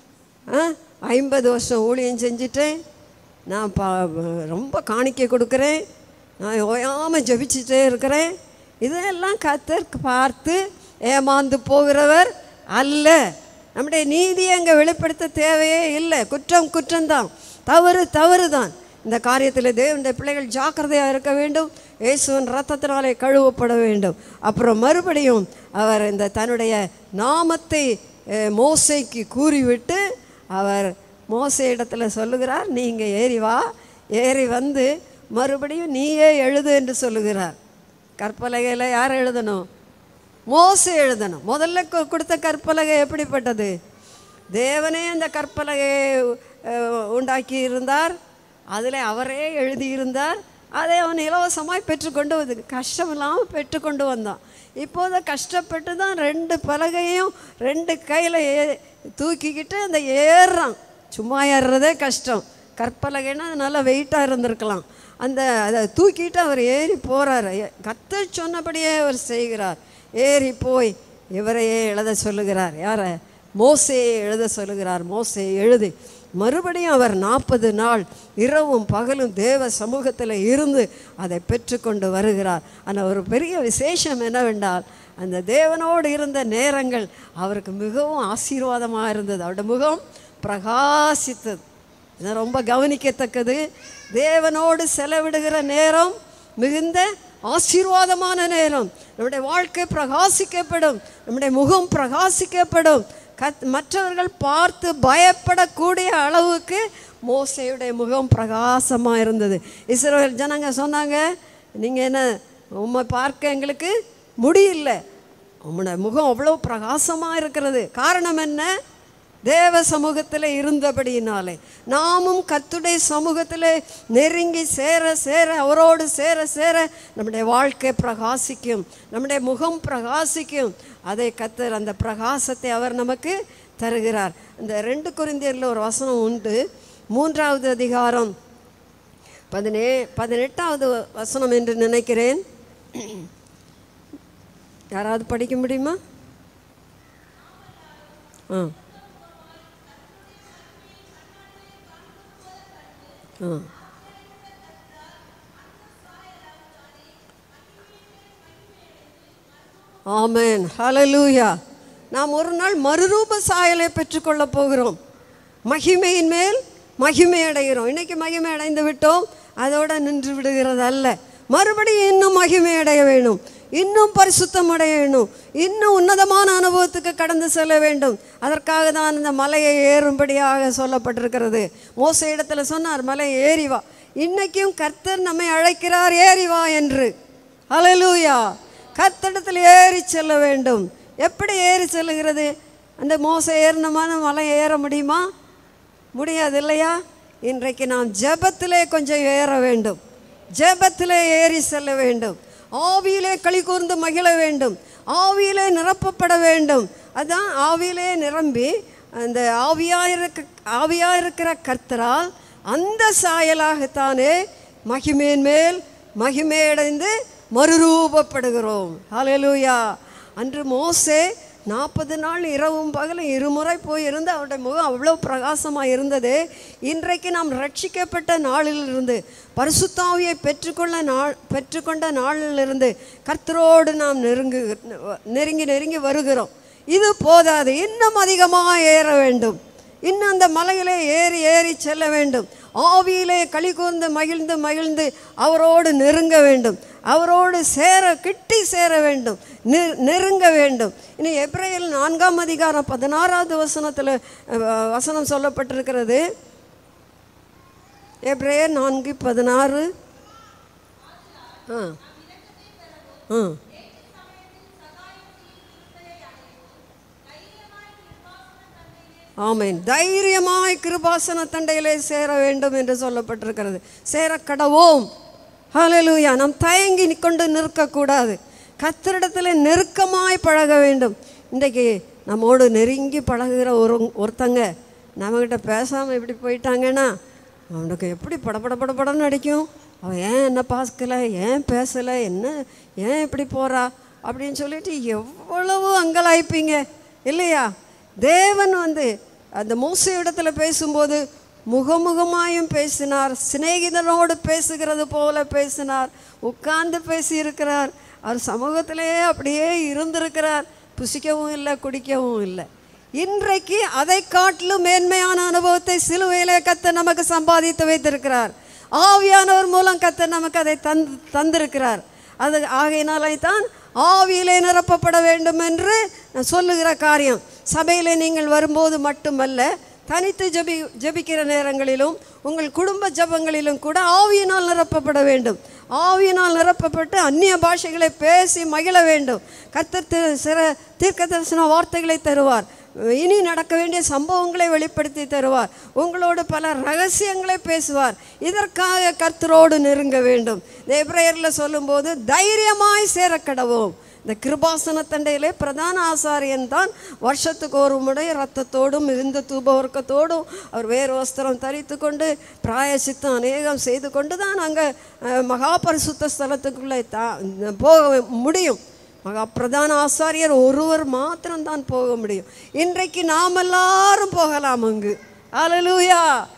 ஆ ஐம்பது வருஷம் ஊழியம் செஞ்சுட்டேன் நான் பா ரொம்ப காணிக்கை கொடுக்குறேன் நான் ஓயாமல் ஜெபிச்சுட்டே இருக்கிறேன் இதெல்லாம் கத்தர் பார்த்து ஏமாந்து போகிறவர் அல்ல நம்முடைய நீதியை அங்கே வெளிப்படுத்த தேவையே இல்லை குற்றம் குற்றம்தான் தவறு தவறு தான் இந்த காரியத்தில் தேவனுடைய பிள்ளைகள் ஜாக்கிரதையாக இருக்க வேண்டும் இயேசுவின் ரத்தத்தினாலே கழுவப்பட வேண்டும் அப்புறம் மறுபடியும் அவர் இந்த தன்னுடைய நாமத்தை அஹ், மோசேக்கு கூறிவிட்டு அவர் மோசே இடத்துல சொல்லுகிறார் நீங்கள் ஏறி வா ஏறி வந்து மறுபடியும் நீயே எழுது என்று சொல்லுகிறார் கற்பலகையில் யார் எழுதணும் மோசே எழுதணும் முதல்ல கு- கொடுத்த கற்பலகை எப்படிப்பட்டது தேவனே அந்த கற்பலகையை அஹ், உண்டாக்கி இருந்தார் அதில் அவரே எழுதியிருந்தார் அதை அவன் இலவசமாய் பெற்றுக்கொண்டு வந்து கஷ்டம் இல்லாமல் பெற்றுக்கொண்டு வந்தான் இப்போது கஷ்டப்பட்டு தான் ரெண்டு பலகையும் ரெண்டு கையில் ஏ தூக்கிக்கிட்டு அந்த ஏறுறான் சும்மா ஏறுறதே கஷ்டம் கற்பலகைன்னா அது நல்லா வெயிட்டாக இருந்திருக்கலாம் அந்த அதை தூக்கிட்டு அவர் ஏறி போகிறார் கத்த சொன்னபடியே அவர் செய்கிறார் ஏறி போய் இவரையே எழுத சொல்லுகிறார் யாரை மோசையை எழுத சொல்லுகிறார் மோசே எழுதி மறுபடியும் அவர் நாற்பது நாள் இரவும் பகலும் தேவ சமூகத்தில் இருந்து அதை பெற்றுக்கொண்டு வருகிறார் ஆனால் ஒரு பெரிய விசேஷம் என்னவென்றால் அந்த தேவனோடு இருந்த நேரங்கள் அவருக்கு மிகவும் ஆசீர்வாதமாக இருந்தது அவருடைய முகம் பிரகாசித்தது இது ரொம்ப கவனிக்கத்தக்கது தேவனோடு செலவிடுகிற நேரம் மிகுந்த ஆசீர்வாதமான நேரம் நம்முடைய வாழ்க்கை பிரகாசிக்கப்படும் நம்முடைய முகம் பிரகாசிக்கப்படும் கத் மற்றவர்கள் பார்த்து பயப்படக்கூடிய அளவுக்கு மோசையுடைய முகம் பிரகாசமாக இருந்தது இஸ்ரவேல் ஜனங்க சொன்னாங்க நீங்கள் என்ன உம்மை பார்க்க எங்களுக்கு முடியல உம்முடைய முகம் அவ்வளோ பிரகாசமாக இருக்கிறது காரணம் என்ன தேவ சமூகத்தில் இருந்தபடியினாலே நாமும் கத்துடைய சமூகத்தில் நெருங்கி சேர சேர அவரோடு சேர சேர நம்முடைய வாழ்க்கை பிரகாசிக்கும் நம்முடைய முகம் பிரகாசிக்கும் அதை கத்தர் அந்த பிரகாசத்தை அவர் நமக்கு தருகிறார் இந்த ரெண்டு குருந்தியரில் ஒரு வசனம் உண்டு மூன்றாவது அதிகாரம் பதினே பதினெட்டாவது வசனம் என்று நினைக்கிறேன் யாராவது படிக்க முடியுமா ஆ ஆ ஆமென் ஹalleluya நாம் ஒரு நாள் மறுரூப சாயலை பெற்றுக்கொள்ளப் போகிறோம் மகிமையின் மேல் மகிமை அடைகிறோம் இன்னைக்கு மகிமை அடைந்து விட்டோம் அதோட நின்று விடுகிறது அல்ல மறுபடியும் இன்னும் மகிமை அடைய வேணும் இன்னும் பரிசுத்தம் அடைய வேணும் இன்னும் உன்னதமான அனுபவத்துக்கு கடந்து செல்ல வேண்டும் அதற்காக தான் இந்த மலையை ஏறும்படியாக சொல்லப்பட்டிருக்கிறது மோச இடத்துல சொன்னார் மலையை ஏறி வா இன்னைக்கும் கர்த்தர் நம்மை அழைக்கிறார் ஏறி வா என்று ஹalleluya கர்த்தரிடத்தில் ஏறி செல்ல வேண்டும் எப்படி ஏறி செல்லுகிறது அந்த மோச ஏறினமான மலை ஏற முடியுமா முடியாது இல்லையா இன்றைக்கு நாம் ஜெபத்திலே கொஞ்சம் ஏற வேண்டும் ஜெபத்திலே ஏறி செல்ல வேண்டும் ஆவியிலே களி கூர்ந்து மகிழ வேண்டும் ஆவியிலே நிரப்பப்பட வேண்டும் அதான் ஆவியிலே நிரம்பி அந்த ஆவியாக இருக்க ஆவியாக இருக்கிற கர்த்தரால் அந்த சாயலாகத்தானே மகிமையின் மேல் மகிமையடைந்து மறுரூபப்படுகிறோம் ஹalleluya அன்று மோசே நாற்பது நாள் இரவும் பகலும் இருமுறை போய் இருந்து அவருடைய முகம் அவ்வளோ பிரகாசமாக இருந்தது இன்றைக்கு நாம் ரட்சிக்கப்பட்ட நாளிலிருந்து பரிசுத்தாவியை பெற்றுக்கொள்ள நாள் பெற்றுக்கொண்ட நாளிலிருந்து கர்த்தரோடு நாம் நெருங்கு நெருங்கி நெருங்கி வருகிறோம் இது போதாது இன்னும் அதிகமாக ஏற வேண்டும் இன்னும் அந்த மலையிலே ஏறி ஏறி செல்ல வேண்டும் ஆவியிலே களி கூர்ந்து மகிழ்ந்து மகிழ்ந்து அவரோடு நெருங்க வேண்டும் அவரோடு சேர கிட்டி சேர வேண்டும் நெ- நெருங்க வேண்டும் இனி எப்ரேல் நான்காம் அதிகாரம் பதினாறாவது வசனத்தில் அஹ், வசனம் சொல்லப்பட்டிருக்கிறது எப்ரேயர் நான்கு பதினாறு ஆ ஆ ஆமென் தைரியமாய் கிருபாசன தண்டையிலே சேர வேண்டும் என்று சொல்லப்பட்டிருக்கிறது சேர கடவோம் ஹalleluya நாம் தயங்கி கொண்டு நிற்கக்கூடாது கத்தரிடத்தில் நெருக்கமாய் பழக வேண்டும் இன்றைக்கு நம்மோடு நெருங்கி பழகுகிற ஒரு ஒருத்தங்க நம்மக்கிட்ட பேசாமல் இப்படி போயிட்டாங்கன்னா அவனுக்கு எப்படி படபட படபடன்னு அடிக்கும் அவன் ஏன் என்ன பார்க்கல ஏன் பேசலை என்ன ஏன் இப்படி போகிறா அப்படின்னு சொல்லிட்டு எவ்வளவு அங்கலாய்ப்பீங்க இல்லையா தேவன் வந்து அந்த மூசை இடத்துல பேசும்போது முகமுகமாயும் பேசினார் சிநேகிதனோடு பேசுகிறது போல பேசினார் உட்கார்ந்து பேசியிருக்கிறார் அவர் சமூகத்திலே அப்படியே இருந்திருக்கிறார் புசிக்கவும் இல்லை குடிக்கவும் இல்லை இன்றைக்கு அதை காட்டிலும் மேன்மையான அனுபவத்தை சிலுவையிலே கத்த நமக்கு சம்பாதித்து வைத்திருக்கிறார் ஆவியானவர் மூலம் கத்த நமக்கு அதை தந்து தந்திருக்கிறார் அது ஆகையினாலே தான் ஆவியிலே நிரப்பப்பட வேண்டும் என்று நான் சொல்லுகிற காரியம் சபையிலே நீங்கள் வரும்போது மட்டுமல்ல தனித்து ஜெபி ஜெபிக்கிற நேரங்களிலும் உங்கள் குடும்ப ஜெபங்களிலும் கூட ஆவியினால் நிரப்பப்பட வேண்டும் ஆவியினால் நிரப்பப்பட்டு அந்நிய பாஷைகளை பேசி மகிழ வேண்டும் கர்த்தர் திரு சிற தீர்க்க தரிசன வார்த்தைகளை தருவார் இனி நடக்க வேண்டிய சம்பவங்களை வெளிப்படுத்தி தருவார் உங்களோடு பல ரகசியங்களை பேசுவார் இதற்காக கர்த்தரோடு நெருங்க வேண்டும் எப்ரேயரில் சொல்லும்போது தைரியமாய் சேரக்கடவோம் இந்த கிருபாசன தண்டையிலே பிரதான ஆசாரியன் தான் வருஷத்துக்கு ஒரு முறை ரத்தத்தோடும் மிகுந்த தூபவர்க்கத்தோடும் அவர் வேறு வஸ்திரம் தரித்து கொண்டு பிராயசித்தம் அநேகம் செய்து கொண்டு தான் அங்கே மகாபரிசுத்த ஸ்தலத்துக்குள்ளே தா போக முடியும் மகா பிரதான ஆசாரியர் ஒருவர் மாத்திரம்தான் போக முடியும் இன்றைக்கு நாம் எல்லாரும் போகலாம் அங்கு அலலூயா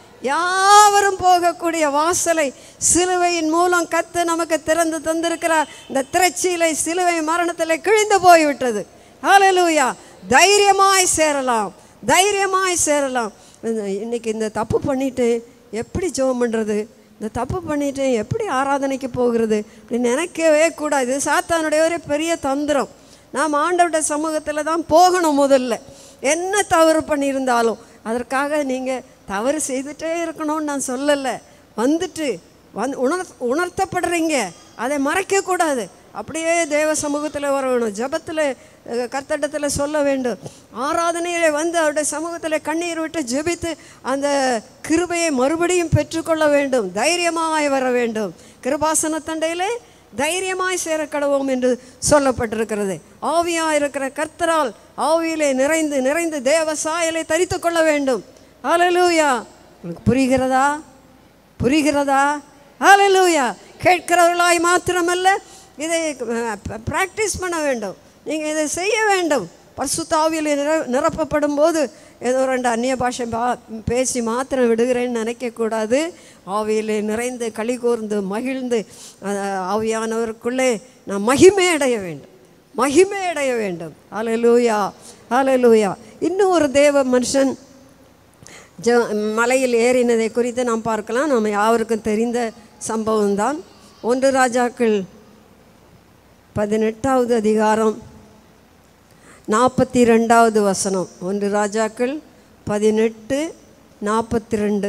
யாவரும் போகக்கூடிய வாசலை சிலுவையின் மூலம் கத்து நமக்கு திறந்து தந்திருக்கிறார் இந்த திரைச்சீலை சிலுவை மரணத்தில் கிழிந்து போய்விட்டது ஹalleluya தைரியமாய் சேரலாம் தைரியமாய் சேரலாம் இந்த- இன்னைக்கு இந்த தப்பு பண்ணிட்டு எப்படி ஜெபம் பண்ணுறது இந்த தப்பு பண்ணிட்டு எப்படி ஆராதனைக்கு போகிறது இப்படி நினைக்கவே கூடாது இது சாத்தானுடைய ஒரு பெரிய தந்திரம் நாம் ஆண்டவருடைய சமூகத்தில் தான் போகணும் முதல்ல என்ன தவறு பண்ணியிருந்தாலும் அதற்காக நீங்கள் தவறு செய்துட்டே இருக்கணும்னு நான் சொல்லலை வந்துட்டு வந் உணர் உணர்த்தப்படுறீங்க அதை மறைக்கக்கூடாது அப்படியே தேவ சமூகத்தில் வர வேணும் ஜபத்தில் கர்த்தடத்தில் சொல்ல வேண்டும் ஆராதனையிலே வந்து அவருடைய சமூகத்தில் கண்ணீர் விட்டு ஜெபித்து அந்த கிருபையை மறுபடியும் பெற்றுக்கொள்ள வேண்டும் தைரியமாய் வர வேண்டும் கிருபாசன தண்டையிலே தைரியமாய் சேர கடவோம் என்று சொல்லப்பட்டிருக்கிறது ஆவியாக இருக்கிற கர்த்தரால் ஆவியிலே நிறைந்து நிறைந்து தேவ சாயலை தரித்து கொள்ள வேண்டும் ஹalleluya உங்களுக்கு புரிகிறதா புரிகிறதா ஹalleluya கேட்கிறவர்களாய் மாத்திரமல்ல இதை ப்ராக்டிஸ் பண்ண வேண்டும் நீங்கள் இதை செய்ய வேண்டும் பரிசுத்த ஆவியில் நிர நிரப்பப்படும் போது ஏதோ ரெண்டு அந்நிய பாஷை பா பேசி மாத்திரம் விடுகிறேன்னு நினைக்கக்கூடாது ஆவியிலே நிறைந்து களி கூர்ந்து மகிழ்ந்து அஹ், ஆவியானவருக்குள்ளே நான் மகிமை அடைய வேண்டும் மகிமை அடைய வேண்டும் ஹalleluya ஹalleluya இன்னும் ஒரு தேவ மனுஷன் ஜ மலையில் ஏறினதை குறித்து நாம் பார்க்கலாம் நம்ம யாவருக்கும் தெரிந்த சம்பவம்தான் ஒன்று ராஜாக்கள் பதினெட்டாவது அதிகாரம் நாற்பத்தி ரெண்டாவது வசனம் ஒன்று ராஜாக்கள் பதினெட்டு நாற்பத்தி ரெண்டு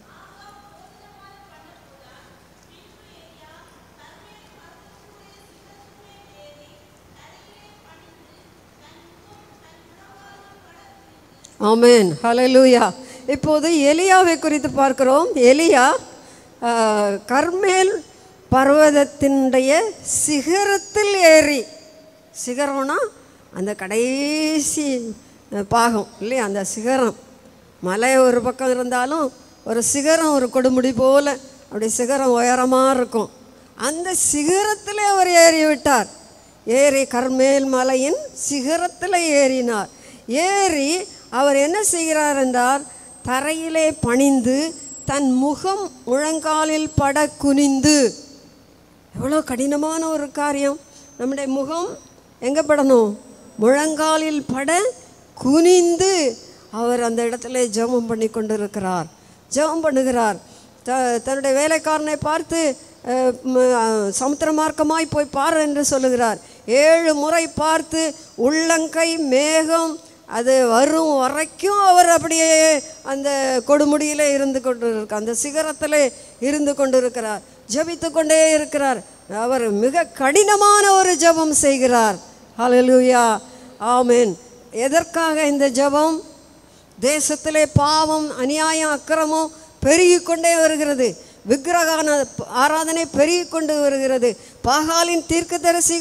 ஆமென் ஹalleluya இப்போது எலியாவை குறித்து பார்க்கிறோம் எலியா ஆ, கர்மேல் பர்வதத்தினுடைய சிகரத்தில் ஏறி சிகரம்னா அந்த கடைசி அஹ், பாகம் இல்லையா அந்த சிகரம் மலை ஒரு பக்கம் இருந்தாலும் ஒரு சிகரம் ஒரு கொடுமுடி போல அப்படி சிகரம் உயரமாக இருக்கும் அந்த சிகரத்தில் அவர் ஏறி விட்டார் ஏறி கர்மேல் மலையின் சிகரத்தில் ஏறினார் ஏறி அவர் என்ன செய்கிறார் என்றால் தரையிலே பணிந்து தன் முகம் முழங்காலில் பட குனிந்து எவ்வளோ கடினமான ஒரு காரியம் நம்முடைய முகம் எங்கே படணும் முழங்காலில் பட குனிந்து அவர் அந்த இடத்துல ஜெபம் பண்ணி கொண்டிருக்கிறார் ஜெபம் பண்ணுகிறார் த தன்னுடைய வேலைக்காரனை பார்த்து அஹ், ம- அஹ், சமுத்திர மார்க்கமாய் போய் பார் என்று சொல்லுகிறார் ஏழு முறை பார்த்து உள்ளங்கை மேகம் அது வரும் வரைக்கும் அவர் அப்படியே அந்த கொடுமுடியிலே இருந்து கொண்டு இருக்க அந்த சிகரத்தில் இருந்து கொண்டு இருக்கிறார் ஜெபித்து கொண்டே இருக்கிறார் அவர் மிக கடினமான ஒரு ஜெபம் செய்கிறார் ஹalleluya ஆமென் எதற்காக இந்த ஜெபம் தேசத்திலே பாவம் அநியாயம் அக்கிரமம் பெருகிக் கொண்டே வருகிறது விக்கிரகான ஆராதனை பெருகிக் கொண்டு வருகிறது பாகாலின் தீர்க்கதரிசிகள்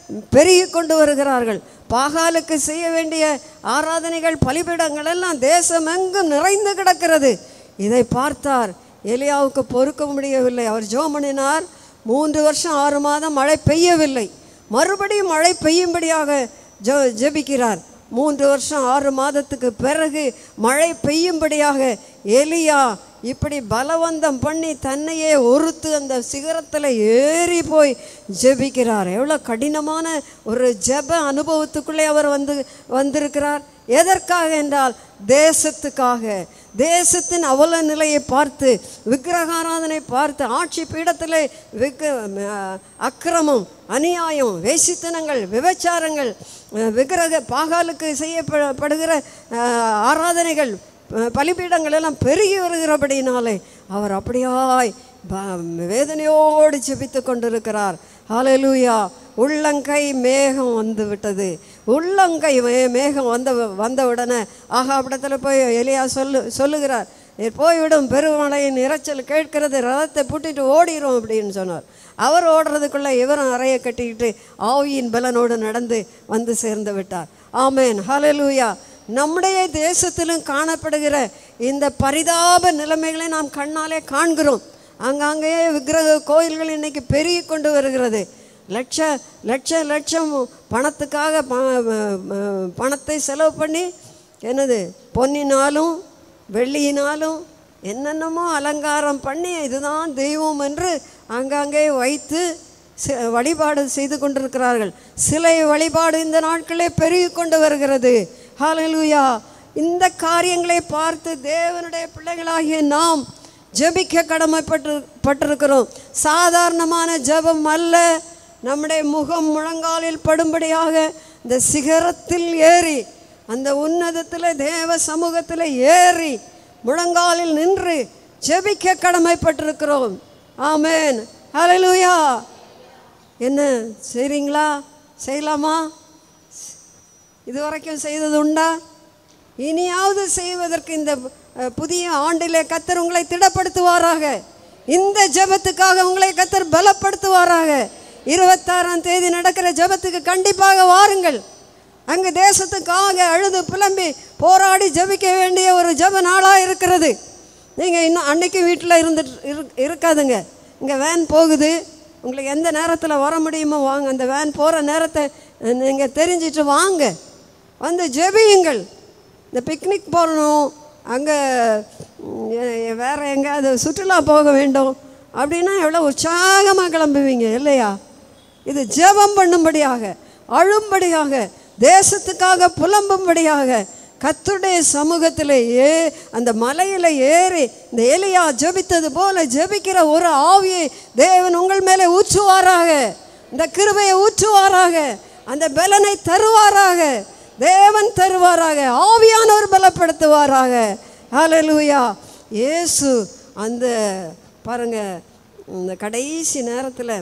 பெருகி கொண்டு வருகிறார்கள் பாகாலுக்கு செய்ய வேண்டிய ஆராதனைகள் பலிபீடங்கள் எல்லாம் தேசமெங்கும் நிறைந்து கிடக்கிறது இதை பார்த்தார் எலியாவுக்கு பொறுக்க முடியவில்லை அவர் ஜோமனினார் மூன்று வருஷம் ஆறு மாதம் மழை பெய்யவில்லை மறுபடியும் மழை பெய்யும்படியாக ஜெ ஜெபிக்கிறார் மூன்று வருஷம் ஆறு மாதத்துக்கு பிறகு மழை பெய்யும்படியாக எலியா இப்படி பலவந்தம் பண்ணி தன்னையே ஒருத்து அந்த சிகரத்தில் ஏறி போய் ஜெபிக்கிறார் எவ்வளோ கடினமான ஒரு ஜெப அனுபவத்துக்குள்ளே அவர் வந்து வந்திருக்கிறார் எதற்காக என்றால் தேசத்துக்காக தேசத்தின் அவல நிலையை பார்த்து விக்கிரகாராதனை பார்த்து ஆட்சி பீடத்தில் விக்க அஹ், அக்கிரமம் அநியாயம் வேசித்தனங்கள் விபச்சாரங்கள் அஹ், விக்கிரக பாகாலுக்கு செய்யப்படுகிற அஹ், ஆராதனைகள் அஹ், பலிபீடங்கள் எல்லாம் பெருகி வருகிறபடினாலே அவர் அப்படியாய் ப- வேதனையோடு ஜெபித்து கொண்டிருக்கிறார் ஹalleluya உள்ளங்கை மேகம் வந்து விட்டது உள்ளங்கை மே- மேகம் வந்த வந்த உடனே ஆகாபிடத்தில் போய் எலியா சொல்லு சொல்லுகிறார் நீர் போய்விடும் பெருமழையின் இரைச்சல் கேட்கிறது ரதத்தை பூட்டிட்டு ஓடிரும் அப்படின்னு சொன்னார் அவர் ஓடுறதுக்குள்ளே இவரும் அறையை கட்டிக்கிட்டு ஆவியின் பலனோடு நடந்து வந்து சேர்ந்து விட்டார் ஆமேன் ஹalleluya நம்முடைய தேசத்திலும் காணப்படுகிற இந்த பரிதாப நிலைமைகளை நாம் கண்ணாலே காண்கிறோம் ஆங்காங்கே விக்கிரக கோயில்கள் இன்னைக்கு பெருகி கொண்டு வருகிறது லட்ச லட்ச லட்சம் பணத்துக்காக ப ம- பணத்தை செலவு பண்ணி என்னது பொன்னினாலும் வெள்ளியினாலும் என்னென்னமோ அலங்காரம் பண்ணி இதுதான் தெய்வம் என்று ஆங்காங்கே வைத்து சி- வழிபாடு செய்து கொண்டிருக்கிறார்கள் சிலை வழிபாடு இந்த நாட்களே பெருகி கொண்டு வருகிறது ஹalleluya இந்த காரியங்களை பார்த்து தேவனுடைய பிள்ளைகளாகிய நாம் ஜெபிக்க கடமைப்பட்டு பட்டிருக்கிறோம் சாதாரணமான ஜெபம் அல்ல நம்முடைய முகம் முழங்காலில் படும்படியாக இந்த சிகரத்தில் ஏறி அந்த உன்னதத்தில் தேவ சமூகத்தில் ஏறி முழங்காலில் நின்று ஜெபிக்க கடமைப்பட்டிருக்கிறோம் ஆமென் ஹalleluya என்ன செய்றீங்களா செய்யலாமா இது வரைக்கும் செய்தது உண்டா இனியாவது செய்வதற்கு இந்த அஹ், புதிய ஆண்டிலே கத்தர் உங்களை திடப்படுத்துவாராக இந்த ஜெபத்துக்காக உங்களை கத்தர் பலப்படுத்துவாராக இருபத்தாறாம் தேதி நடக்கிற ஜெபத்துக்கு கண்டிப்பாக வாருங்கள் அங்கு தேசத்துக்காக அழுது புலம்பி போராடி ஜெபிக்க வேண்டிய ஒரு ஜெப நாளாக இருக்கிறது நீங்கள் இன்னும் அன்னைக்கு வீட்டில் இருந்துட்டு இரு- இருக்காதுங்க இங்கே வேன் போகுது உங்களுக்கு எந்த நேரத்தில் வர முடியுமோ வாங்க அந்த வேன் போகிற நேரத்தை நீங்கள் தெரிஞ்சிட்டு வாங்க வந்து ஜெபியுங்கள் இந்த பிக்னிக் போகணும் அங்கே வேறு எங்கேயாவது சுற்றுலா போக வேண்டும் அப்படின்னா எவ்வளோ உற்சாகமாக கிளம்புவீங்க இல்லையா இது ஜெபம் பண்ணும்படியாக அழும்படியாக தேசத்துக்காக புலம்பும்படியாக கர்த்தருடைய சமூகத்தில் ஏ அந்த மலையில் ஏறி இந்த எலியா ஜெபித்தது போல ஜெபிக்கிற ஒரு ஆவியை தேவன் உங்கள் மேலே ஊற்றுவாராக இந்த கிருபையை ஊற்றுவாராக அந்த பலனை தருவாராக தேவன் தருவாராக ஆவியானவர் பலப்படுத்துவாராக ஹalleluya இயேசு அந்த பாருங்க இந்த கடைசி நேரத்தில்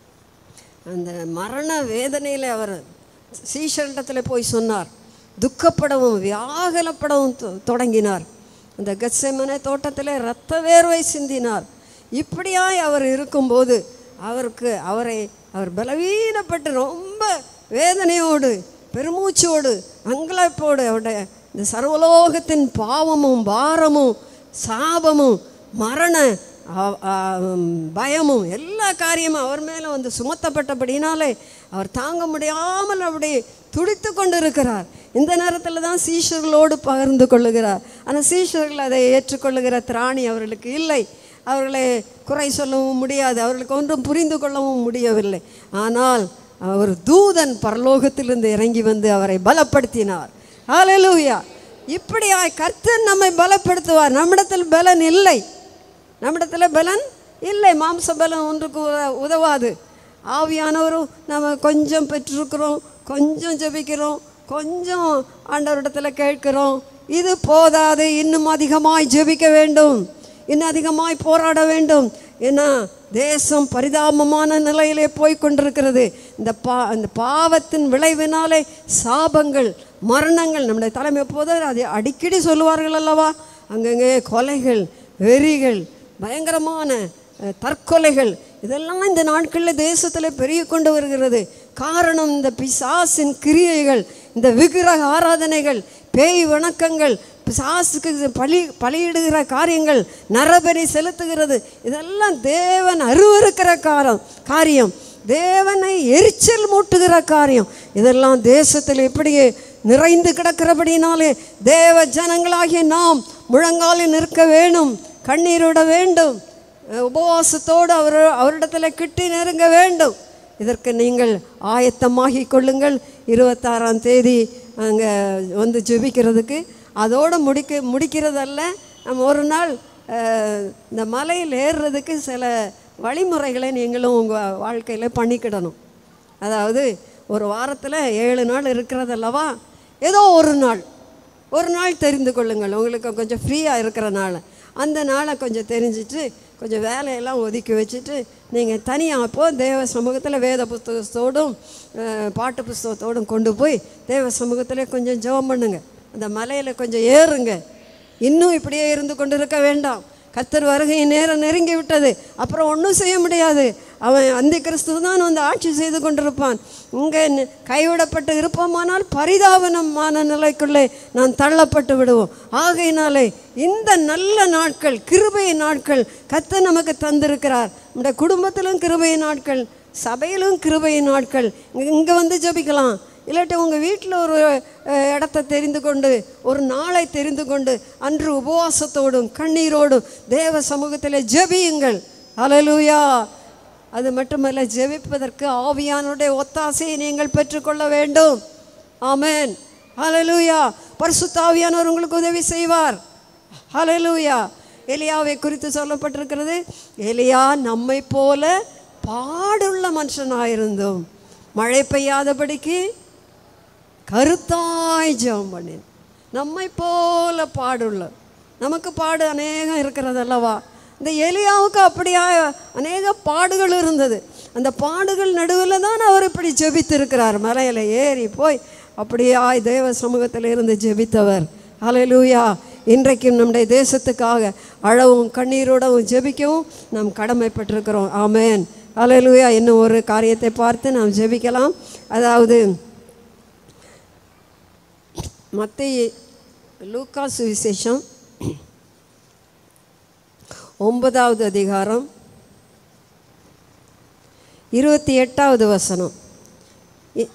அந்த மரண வேதனையில் அவர் சீஷரிடத்தில் போய் சொன்னார் துக்கப்படவும் வியாகலப்படவும் தொ- தொடங்கினார் அந்த கத்செமனை தோட்டத்தில் இரத்த வேர்வை சிந்தினார் இப்படியாய் அவர் இருக்கும்போது அவருக்கு அவரை அவர் பலவீனப்பட்டு ரொம்ப வேதனையோடு பெருமூச்சோடு அங்கலாய்ப்போடு அவருடைய இந்த சர்வலோகத்தின் பாவமும் பாரமும் சாபமும் மரண ஆ- ஆ, ம், பயமும் எல்லா காரியமும் அவர் மேலே வந்து சுமத்தப்பட்டபடினாலே அவர் தாங்க முடியாமல் அப்படி துடித்து கொண்டிருக்கிறார் இந்த நேரத்தில் தான் சீஷர்களோடு பகிர்ந்து கொள்ளுகிறார் ஆனால் சீஷர்கள் அதை ஏற்றுக்கொள்ளுகிற திராணி அவர்களுக்கு இல்லை அவர்களை குறை சொல்லவும் முடியாது அவர்களுக்கு ஒன்றும் புரிந்து கொள்ளவும் முடியவில்லை ஆனால் அவர் தூதன் பரலோகத்திலிருந்து இறங்கி வந்து அவரை பலப்படுத்தினார் ஹalleluya இப்படியாய் கர்த்தர் நம்மை பலப்படுத்துவார் நம்மிடத்தில் பலன் இல்லை நம்மிடத்தில் பலன் இல்லை மாம்ச பலன் ஒன்றுக்கு உத- உதவாது ஆவியானவரும் நம்ம கொஞ்சம் பெற்றிருக்கிறோம் கொஞ்சம் ஜெபிக்கிறோம் கொஞ்சம் ஆண்டவரிடத்தில் கேட்கிறோம் இது போதாது இன்னும் அதிகமாய் ஜெபிக்க வேண்டும் இன்னும் அதிகமாய் போராட வேண்டும் ஏன்னா தேசம் பரிதாபமான நிலையிலே போய் கொண்டிருக்கிறது இந்த பா இந்த பாவத்தின் விளைவினாலே சாபங்கள் மரணங்கள் நம்முடைய தலைமை போதர் அதை அடிக்கடி சொல்லுவார்கள் அல்லவா அங்கங்கே கொலைகள் வெறிகள் பயங்கரமான அஹ், தற்கொலைகள் இதெல்லாம் இந்த நாட்களில் தேசத்தில் பெருகி கொண்டு வருகிறது காரணம் இந்த பிசாசின் கிரியைகள் இந்த விக்கிரக ஆராதனைகள் பேய் வணக்கங்கள் பிசாசுக்கு பலி பலியிடுகிற காரியங்கள் நரபலி செலுத்துகிறது இதெல்லாம் தேவன் அருவருக்கிற காரம் காரியம் தேவனை எரிச்சல் மூட்டுகிற காரியம் இதெல்லாம் தேசத்தில் இப்படியே நிறைந்து கிடக்கிறபடினாலே தேவ ஜனங்களாகிய நாம் முழங்காலில் நிற்க வேணும் கண்ணீரோட வேண்டும் அஹ் உபவாசத்தோடு அவர் அவரிடத்தில் கிட்டி நெருங்க வேண்டும் இதற்கு நீங்கள் ஆயத்தமாகி கொள்ளுங்கள் இருபத்தாறாம் தேதி அங்கே வந்து ஜெபிக்கிறதுக்கு அதோடு முடிக்க முடிக்கிறதல்ல நம்ம ஒரு நாள் அஹ், இந்த மலையில் ஏறுறதுக்கு சில வழிமுறைகளை நீங்களும் உங்கள் வாழ்க்கையில் பண்ணிக்கிடணும் அதாவது ஒரு வாரத்தில் ஏழு நாள் இருக்கிறதல்லவா ஏதோ ஒரு நாள் ஒரு நாள் தெரிந்து கொள்ளுங்கள் உங்களுக்கு கொஞ்சம் ஃப்ரீயாக இருக்கிற நாள் அந்த நாளை கொஞ்சம் தெரிஞ்சிட்டு கொஞ்சம் வேலையெல்லாம் ஒதுக்கி வச்சுட்டு நீங்கள் தனியாக அப்போ தேவ சமூகத்தில் வேத புஸ்தகத்தோடும் அஹ், பாட்டு புஸ்தகத்தோடும் கொண்டு போய் தேவ சமூகத்தில் கொஞ்சம் ஜெபம் பண்ணுங்க அந்த மலையில் கொஞ்சம் ஏறுங்க இன்னும் இப்படியே இருந்து கொண்டு இருக்க வேண்டாம் கத்தர் வருகை நேரம் நெருங்கி விட்டது அப்புறம் ஒன்றும் செய்ய முடியாது அவன் அந்த கிறிஸ்துவ தான் வந்து ஆட்சி செய்து கொண்டிருப்பான் இங்கே கைவிடப்பட்டு இருப்போமானால் பரிதாபனமான நிலைக்குள்ளே நான் தள்ளப்பட்டு விடுவோம் ஆகையினாலே இந்த நல்ல நாட்கள் கிருபை நாட்கள் கத்த நமக்கு தந்திருக்கிறார் நம்முடைய குடும்பத்திலும் கிருபை நாட்கள் சபையிலும் கிருபை நாட்கள் இங்கே வந்து ஜெபிக்கலாம் இல்லாட்டி உங்கள் வீட்டில் ஒரு அஹ், இடத்த தெரிந்து கொண்டு ஒரு நாளை தெரிந்து கொண்டு அன்று உபவாசத்தோடும் கண்ணீரோடும் தேவ சமூகத்தில் ஜெபியுங்கள் ஹalleluya அது மட்டுமல்ல ஜெபிப்பதற்கு ஆவியானுடைய ஒத்தாசையை நீங்கள் பெற்றுக்கொள்ள வேண்டும் ஆமென் ஹalleluya பரிசுத்த ஆவியானவர் உங்களுக்கு உதவி செய்வார் ஹalleluya எலியாவை குறித்து சொல்லப்பட்டிருக்கிறது எலியா நம்மை போல பாடுள்ள மனுஷனாயிருந்தோம் மழை பெய்யாதபடிக்கு கருத்தாய் ஜெபம் பண்ணினேன் நம்மை போல பாடுள்ள நமக்கு பாடு அநேகம் இருக்கிறது அல்லவா இந்த எலியாவுக்கு அப்படியா அநேக பாடுகள் இருந்தது அந்த பாடுகள் நடுவில் தான் அவர் இப்படி ஜெபித்திருக்கிறார் மலையில் ஏறி போய் அப்படியாய் தேவ சமூகத்தில் இருந்து ஜெபித்தவர் ஹalleluya இன்றைக்கும் நம்முடைய தேசத்துக்காக அழவும் கண்ணீரோடவும் ஜெபிக்கவும் நாம் கடமைப்பட்டிருக்கிறோம் ஆமென் ஹalleluya இன்னும் ஒரு காரியத்தை பார்த்து நாம் ஜெபிக்கலாம் அதாவது மத்திய லூக்கா சுவிசேஷம் ஒன்பதாவது அதிகாரம் இருபத்தி எட்டாவது வசனம் இ-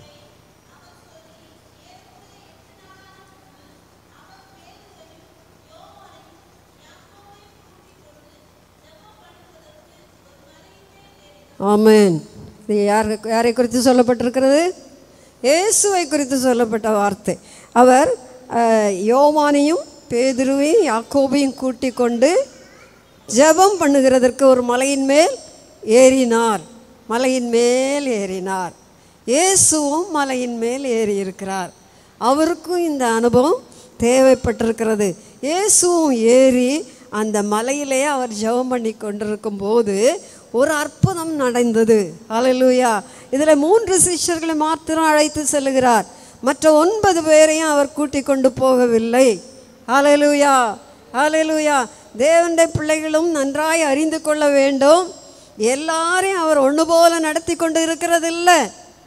ஆமென் இது யார் யாரை குறித்து சொல்லப்பட்டிருக்கிறது இயேசுவை குறித்து சொல்லப்பட்ட வார்த்தை அவர் அஹ், யோவானையும் பேதுருவையும் யாக்கோபையும் கூட்டிக் கொண்டு ஜெபம் பண்ணுகிறதற்கு ஒரு மலையின் மேல் ஏறினார் மலையின் மேல் ஏறினார் இயேசுவும் மலையின் மேல் ஏறி இருக்கிறார் அவருக்கும் இந்த அனுபவம் தேவைப்பட்டிருக்கிறது இயேசுவும் ஏறி அந்த மலையிலே அவர் ஜெபம் பண்ணி கொண்டிருக்கும் போது ஒரு அற்புதம் நடந்தது ஹalleluya இதில் மூன்று சிஷ்யர்களை மாத்திரம் அழைத்து செல்லுகிறார் மற்ற ஒன்பது பேரையும் அவர் கூட்டிக் கொண்டு போகவில்லை ஹalleluya ஹalleluya தேவனுடைய பிள்ளைகளும் நன்றாய் அறிந்து கொள்ள வேண்டும் எல்லாரையும் அவர் ஒன்று போல நடத்தி கொண்டு இருக்கிறதில்லை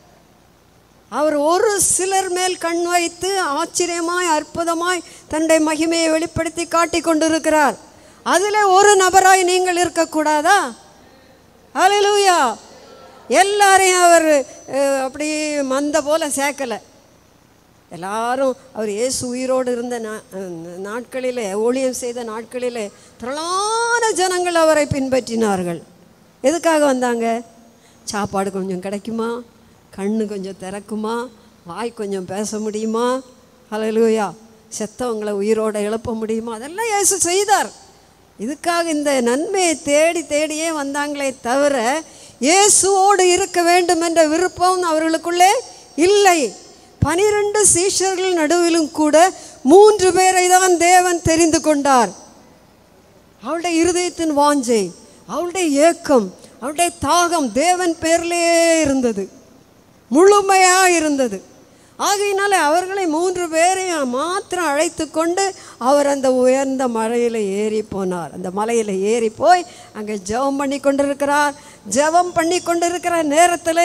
அவர் ஒரு சிலர் மேல் கண் வைத்து ஆச்சரியமாய் அற்புதமாய் தன்னுடைய மகிமையை வெளிப்படுத்தி காட்டிக் கொண்டிருக்கிறார் அதில் ஒரு நபராய் நீங்கள் இருக்கக்கூடாதா ஹalleluya எல்லாரையும் அவர் அஹ், அப்படி மந்த போல சேர்க்கலை எல்லாரும் அவர் இயேசு உயிரோடு இருந்த நா- அஹ் நாட்களிலே ஊழியம் செய்த நாட்களிலே திரளான ஜனங்கள் அவரை பின்பற்றினார்கள் எதுக்காக வந்தாங்க சாப்பாடு கொஞ்சம் கிடைக்குமா கண்ணு கொஞ்சம் திறக்குமா வாய் கொஞ்சம் பேச முடியுமா ஹalleluya செத்தவங்களை உயிரோட எழுப்ப முடியுமா அதெல்லாம் இயேசு செய்தார் இதுக்காக இந்த நன்மையை தேடி தேடியே வந்தாங்களே தவிர இயேசுவோடு இருக்க வேண்டும் என்ற விருப்பம் அவர்களுக்குள்ளே இல்லை பனிரெண்டு சீஷர்கள் நடுவிலும் கூட மூன்று பேரை தான் தேவன் தெரிந்து கொண்டார் அவளுடைய இருதயத்தின் வாஞ்சை அவளுடைய ஏக்கம் அவளுடைய தாகம் தேவன் பேர்லே இருந்தது முழுமையாக இருந்தது ஆகையினால அவர்களை மூன்று பேரையும் மாத்திரம் அழைத்து கொண்டு அவர் அந்த உயர்ந்த மலையில் ஏறி போனார் அந்த மலையில் ஏறி போய் அங்கே ஜெபம் பண்ணி கொண்டிருக்கிறார் ஜெபம் பண்ணி கொண்டிருக்கிற நேரத்தில்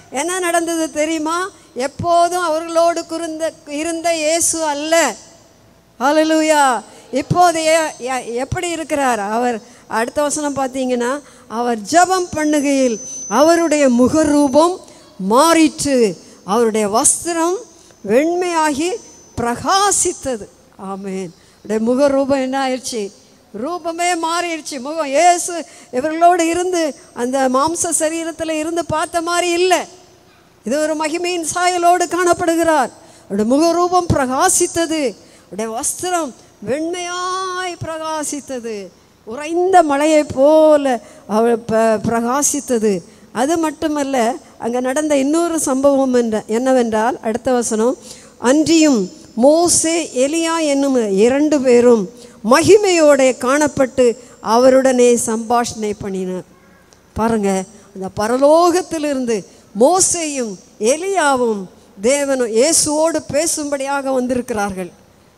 என்ன நடந்தது தெரியுமா எப்போதும் அவர்களோடு குருந்த இருந்த இயேசு அல்ல ஹalleluya இப்போது எ- எ- எப்படி இருக்கிறார் அவர் அடுத்த வசனம் பார்த்தீங்கன்னா அவர் ஜெபம் பண்ணுகையில் அவருடைய முகரூபம் மாறிற்று அவருடைய வஸ்திரம் வெண்மையாகி பிரகாசித்தது ஆமென் அவருடைய முகரூபம் என்ன ஆயிடுச்சு ரூபமே மாறிடுச்சு முகம் இயேசு இவர்களோடு இருந்து அந்த மாம்ச சரீரத்தில் இருந்து பார்த்த மாதிரி இல்லை இது ஒரு மகிமையின் சாயலோடு காணப்படுகிறார் அவருடைய முகரூபம் பிரகாசித்தது அவருடைய வஸ்திரம் வெண்மையாய் பிரகாசித்தது உறைந்த மலையைப் போல அவள் ப- பிரகாசித்தது அது மட்டுமல்ல அங்கே நடந்த இன்னொரு சம்பவம் என்ற என்னவென்றால் அடுத்த வசனம் அன்றியும் மோசே எலியா என்னும் இரண்டு பேரும் மகிமையோட காணப்பட்டு அவருடனே சம்பாஷணை பண்ணினர் பாருங்க அந்த பரலோகத்திலிருந்து மோசேயும் எலியாவும் தேவனும் இயேசுவோடு பேசும்படியாக வந்திருக்கிறார்கள்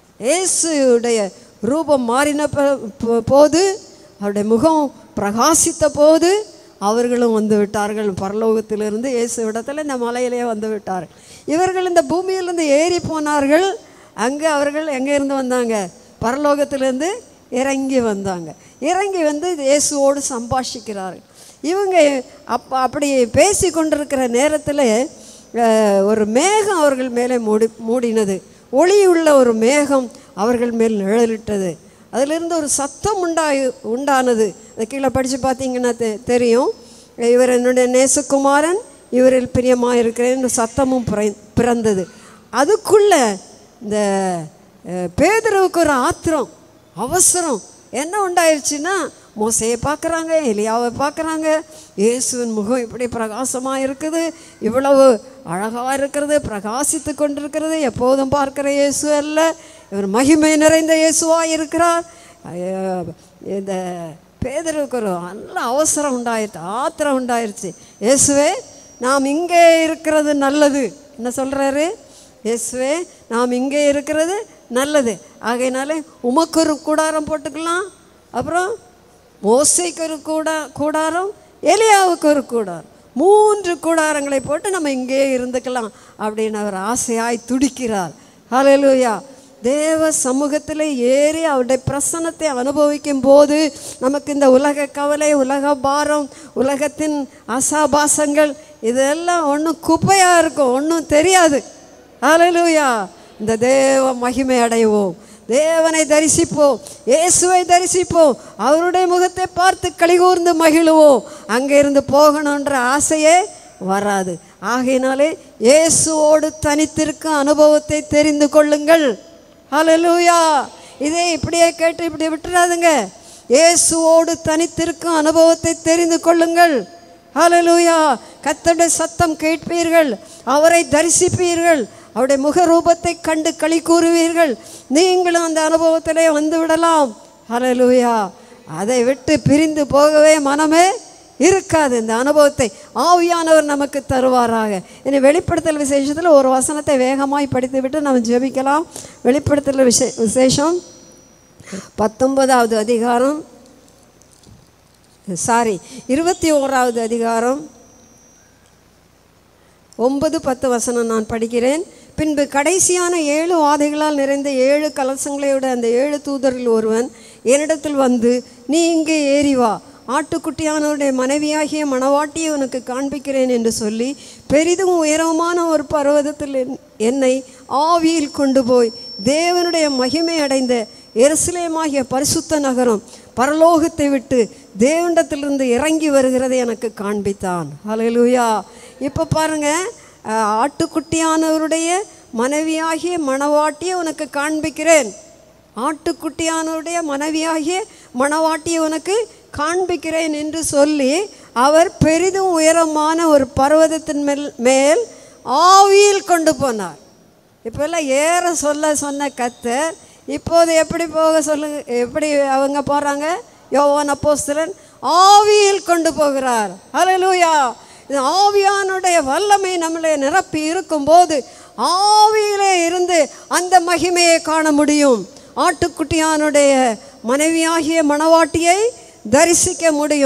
இயேசுடைய ரூபம் மாறின ப- போ- போது அவருடைய முகம் பிரகாசித்த போது அவர்களும் வந்து விட்டார்கள் பரலோகத்திலிருந்து இயேசு இடத்துல இந்த மலையிலே வந்து விட்டார்கள் இவர்கள் இந்த பூமியிலிருந்து ஏறி போனார்கள் அங்கே அவர்கள் எங்கே இருந்து வந்தாங்க பரலோகத்திலிருந்து இறங்கி வந்தாங்க இறங்கி வந்து இயேசுவோடு சம்பாஷிக்கிறார்கள் இவங்க அப் அப்படி பேசி கொண்டிருக்கிற நேரத்தில் அஹ், ஒரு மேகம் அவர்கள் மேலே மூடி மூடினது ஒளியுள்ள ஒரு மேகம் அவர்கள் மேல் நிழலிட்டது அதிலிருந்து ஒரு சத்தம் உண்டாயி உண்டானது அதை கீழே படித்து பார்த்தீங்கன்னா தெ தெரியும் இவர் என்னுடைய நேசகுமாரன் இவரில் பிரியமாக இருக்கிறேன் சத்தமும் பிற- பிறந்தது அதுக்குள்ள இந்த அஹ், பேதுருவுக்கு ஒரு ஆத்திரம் அவசரம் என்ன உண்டாயிருச்சுன்னா மோசையை பார்க்குறாங்க எலியாவை பார்க்குறாங்க இயேசுவின் முகம் இப்படி பிரகாசமாக இருக்குது இவ்வளவு அழகாக இருக்கிறது பிரகாசித்து கொண்டிருக்கிறது எப்போதும் பார்க்கிற இயேசு அல்ல இவர் மகிமை நிறைந்த இயேசுவாக இருக்கிறார் ஐயோ, இந்த பேதருக்கு ஒரு நல்ல அவசரம் உண்டாயிருச்சு ஆத்திரம் உண்டாயிருச்சு இயேசுவே நாம் இங்கே இருக்கிறது நல்லது என்ன சொல்கிறாரு இயேசுவே நாம் இங்கே இருக்கிறது நல்லது ஆகையினாலே உமக்கு ஒரு கூடாரம் போட்டுக்கலாம் அப்புறம் மோசைக்கு ஒரு கூடா கூடாரம் எலியாவுக்கு ஒரு கூடாரம் மூன்று கூடாரங்களை போட்டு நம்ம இங்கே இருந்துக்கலாம் அப்படின்னு அவர் ஆசையாய் துடிக்கிறார் ஹalleluya தேவ சமூகத்தில் ஏறி அவருடைய பிரசன்னத்தை அனுபவிக்கும் போது நமக்கு இந்த உலக கவலை உலக பாரம் உலகத்தின் ஆசாபாசங்கள் இதெல்லாம் ஒன்றும் குப்பையாக இருக்கும் ஒன்றும் தெரியாது ஹalleluya இந்த தேவ மகிமை அடைவோம் தேவனை தரிசிப்போம் இயேசுவை தரிசிப்போம் அவருடைய முகத்தை பார்த்து கலிகூர்ந்து மகிழுவோம் அங்கே இருந்து போகணுன்ற ஆசையே வராது ஆகையினாலே இயேசுவோடு தனித்திருக்கும் அனுபவத்தை தெரிந்து கொள்ளுங்கள் ஹalleluya இதே இப்படியே கேட்டு இப்படி விட்டுறாதுங்க இயேசுவோடு தனித்திருக்கும் அனுபவத்தை தெரிந்து கொள்ளுங்கள் ஹalleluya கர்த்தருடைய சத்தம் கேட்பீர்கள் அவரை தரிசிப்பீர்கள் அவருடைய முகரூபத்தை கண்டு களி கூறுவீர்கள் நீங்களும் அந்த அனுபவத்திலே வந்து விடலாம் ஹalleluya அதை விட்டு பிரிந்து போகவே மனமே இருக்காது இந்த அனுபவத்தை ஆவியானவர் நமக்கு தருவாராக இனி வெளிப்படுத்தல் விசேஷத்தில் ஒரு வசனத்தை வேகமாய் படித்து விட்டு நம்ம ஜெபிக்கலாம் வெளிப்படுத்தல் விசே விசேஷம் பத்தொன்பதாவது அதிகாரம் சாரி இருபத்தி ஓராவது அதிகாரம் ஒன்பது பத்து வசனம் நான் படிக்கிறேன் பின்பு கடைசியான ஏழு வாதைகளால் நிறைந்த ஏழு கலசங்களையோட அந்த ஏழு தூதரில் ஒருவன் என்னிடத்தில் வந்து நீ இங்கே ஏறி வா ஆட்டுக்குட்டியானவருடைய மனைவியாகிய மணவாட்டியை உனக்கு காண்பிக்கிறேன் என்று சொல்லி பெரிதும் உயரமான ஒரு பர்வதத்தில் என்- என்னை ஆவியில் கொண்டு போய் தேவனுடைய மகிமை அடைந்த எருசலேமாகிய பரிசுத்த நகரம் பரலோகத்தை விட்டு தேவண்டத்திலிருந்து இறங்கி வருகிறதை எனக்கு காண்பித்தான் ஹalleluya இப்போ பாருங்க அஹ், ஆட்டுக்குட்டியானவருடைய மனைவியாகிய மணவாட்டியை உனக்கு காண்பிக்கிறேன் ஆட்டுக்குட்டியானவருடைய மனைவியாகிய மணவாட்டியை உனக்கு காண்பிக்கிறேன் என்று சொல்லி அவர் பெரிதும் உயரமான ஒரு பர்வதத்தின் மேல் மேல் ஆவியில் கொண்டு போனார் இப்போல்லாம் ஏற சொல்ல சொன்ன கத்தர் இப்போது எப்படி போக சொல்லுங்க எப்படி அவங்க போகிறாங்க யோவான் அப்போஸ்தலன் ஆவியில் கொண்டு போகிறார் ஹalleluya இது ஆவியானுடைய வல்லமை நம்மளை நிரப்பி இருக்கும்போது ஆவியிலே இருந்து அந்த மகிமையை காண முடியும் ஆட்டுக்குட்டியானுடைய மனைவியாகிய மணவாட்டியை தரிசிக்க முடியும்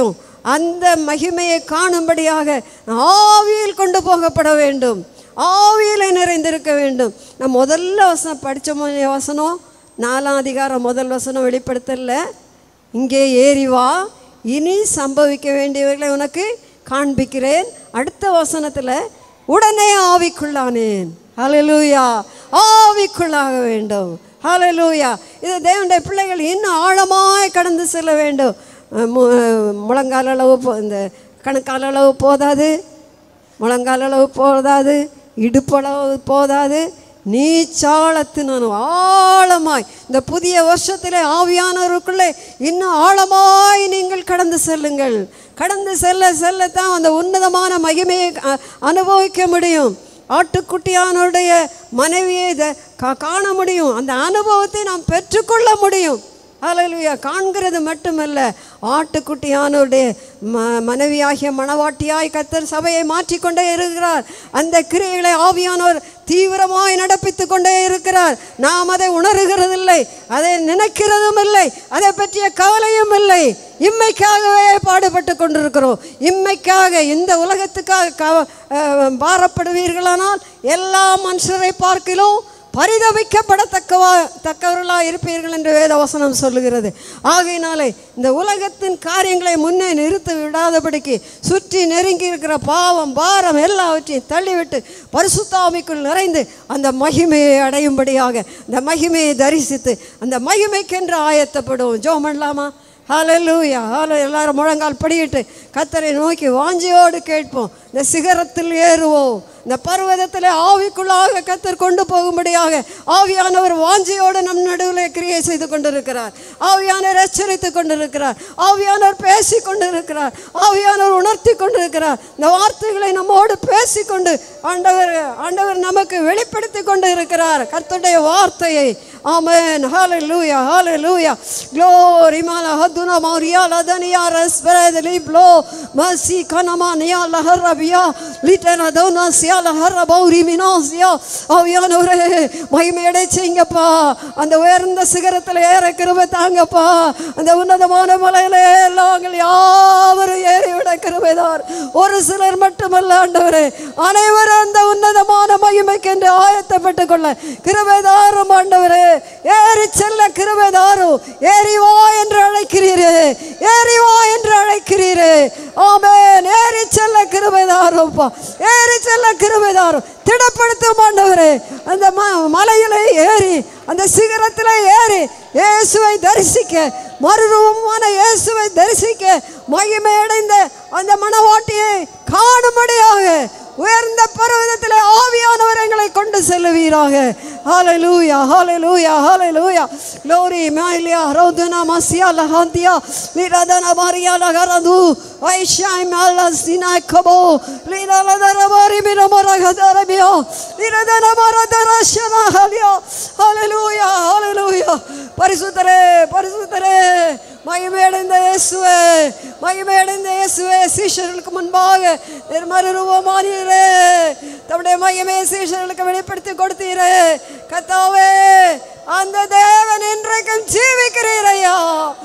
அந்த மகிமையை காணும்படியாக ஆவியில் கொண்டு போகப்பட வேண்டும் ஆவியிலே நிறைந்திருக்க வேண்டும் நான் முதல்ல வசனம் படித்த வசனம் நாலாம் அதிகாரம் முதல் வசனம் வெளிப்படுத்தல இங்கே ஏறி வா இனி சம்பவிக்க வேண்டியவர்களை உனக்கு காண்பிக்கிறேன் அடுத்த வசனத்தில் உடனே ஆவிக்குள்ளானேன் ஹalleluya ஆவிக்குள்ளாக வேண்டும் ஹalleluya இது தேவனுடைய பிள்ளைகள் இன்னும் ஆழமாய் கடந்து செல்ல வேண்டும் அஹ் மு- முழங்கால் அளவு போ- இந்த கணுக்கால் அளவு போதாது முழங்கால் அளவு போதாது இடுப்பளவு போதாது நீச்சாளத்தினான் ஆழமாய் இந்த புதிய வருஷத்திலே ஆவியானவருக்குள்ளே இன்னும் ஆழமாய் நீங்கள் கடந்து செல்லுங்கள் கடந்து செல்ல செல்லத்தான் அந்த உன்னதமான மகிமையை அ- அனுபவிக்க முடியும் ஆட்டுக்குட்டியானுடைய மனைவியை இத- கா- காண முடியும் அந்த அனுபவத்தை நாம் பெற்றுக்கொள்ள முடியும் ஹalleluya காண்கிறது மட்டுமல்ல ஆட்டுக்குட்டியானுடைய ம மனைவியாகிய மணவாட்டியாய் கத்தர் சபையை மாற்றிக்கொண்டே இருக்கிறார் அந்த கிரியைகளை ஆவியானவர் தீவிரமாய் நடப்பித்து கொண்டே இருக்கிறார் நாம் அதை உணர்கிறதில்லை அதை நினைக்கிறதும் இல்லை அதை பற்றிய கவலையும் இல்லை இம்மைக்காகவே பாடுபட்டு கொண்டிருக்கிறோம் இம்மைக்காக இந்த உலகத்துக்காக கவ அஹ், பாரப்படுவீர்களானால் எல்லா மனுஷரை பார்க்கிலும் பரிதவிக்கப்படத்தக்கவா தக்கவர்களா இருப்பீர்கள் என்று வேதவசனம் சொல்லுகிறது ஆகையினாலே இந்த உலகத்தின் காரியங்களை முன்னே நிறுத்த விடாதபடிக்கு சுற்றி நெருங்கி இருக்கிற பாவம் பாரம் எல்லாவற்றையும் தள்ளிவிட்டு பரிசுத்தாமிக்குள் நிறைந்து அந்த மகிமையை அடையும்படியாக அந்த மகிமையை தரிசித்து அந்த மகிமைக்கென்று ஆயத்தப்படுவோம் ஜோம் பண்ணலாமா ஹalleluya ஹால எல்லாரும் முழங்கால் படியிட்டு கத்தரை நோக்கி வாஞ்சியோடு கேட்போம் இந்த சிகரத்தில் ஏறுவோம் இந்த பர்வதத்தில் ஆவிக்குள்ளாக கத்தர் கொண்டு போகும்படியாக ஆவியானவர் வாஞ்சியோடு நம் நடுவில் கிரியை செய்து கொண்டிருக்கிறார் ஆவியானவர் எச்சரித்து கொண்டிருக்கிறார் ஆவியானவர் பேசி கொண்டிருக்கிறார் ஆவியானவர் உணர்த்தி கொண்டிருக்கிறார் இந்த வார்த்தைகளை நம்மோடு பேசிக்கொண்டு ஆண்டவர் ஆண்டவர் நமக்கு வெளிப்படுத்தி கொண்டு இருக்கிறார் கர்த்தருடைய வார்த்தையை ஆமென் ஹalleluya hallelujah glory mala haduna maria la dania respere li blo masi kanama nia la harabia litena dona sia la harabauri minasia ஆவியானவரே மகிமையடை செய்யுங்கப்பா அந்த உயர்ந்த சிகரத்தில் ஏற கிருபை தாங்கப்பா அந்த உன்னதமான மலையில எல்லாம் யாவரும் ஏறிவிட கிருபைதார் ஒரு சிலர் மட்டுமல்ல ஆண்டவரே அனைவரும் அந்த உன்னதமான மகிமைக்கென்று ஆயத்தப்பட்டுக் கொள்ள கிருபைதாரும் ஆண்டவரே ஏறி செல்ல கிருபைதாரும் ஏறி வா என்று அழைக்கிறீரே ஏறி வா என்று அழைக்கிறீரே ஆமென் ஏறி செல்ல கிருபைதாரும்ப்பா ஏறி செல்ல கிருபைதாரும் திடப்படுத்தும் ஆண்டவரே அந்த ம மலையில ஏறி அந்த சிகரத்தில் ஏறி இயேசுவை தரிசிக்க மறுரூபமான இயேசுவை தரிசிக்க மகிமையடைந்த அந்த மனவாட்டியை காணும்படியாக உயர்ந்த பர்வதத்தில் ஆவியானவர் எங்களை கொண்டு செல்லுவீராக ஹalleluya hallelujah hallelujah glory malia roduna masia lahandia liradana maria lagaradu aishai mala sina kabo lirala darabari mira maragadara bio liradana maradara shana halia hallelujah hallelujah பரிசுத்தரே பரிசுத்தரே மகிமையடைந்த இயேசுவே மகிமையடைந்த இயேசுவே சீஷர்களுக்கு முன்பாக நிர்மருவமானீரே தம்முடைய மகிமையை சீஷர்களுக்கு வெளிப்படுத்தி கொடுத்தீரே கத்தாவே அந்த தேவன் இன்றைக்கும் ஜீவிக்கிறீரையா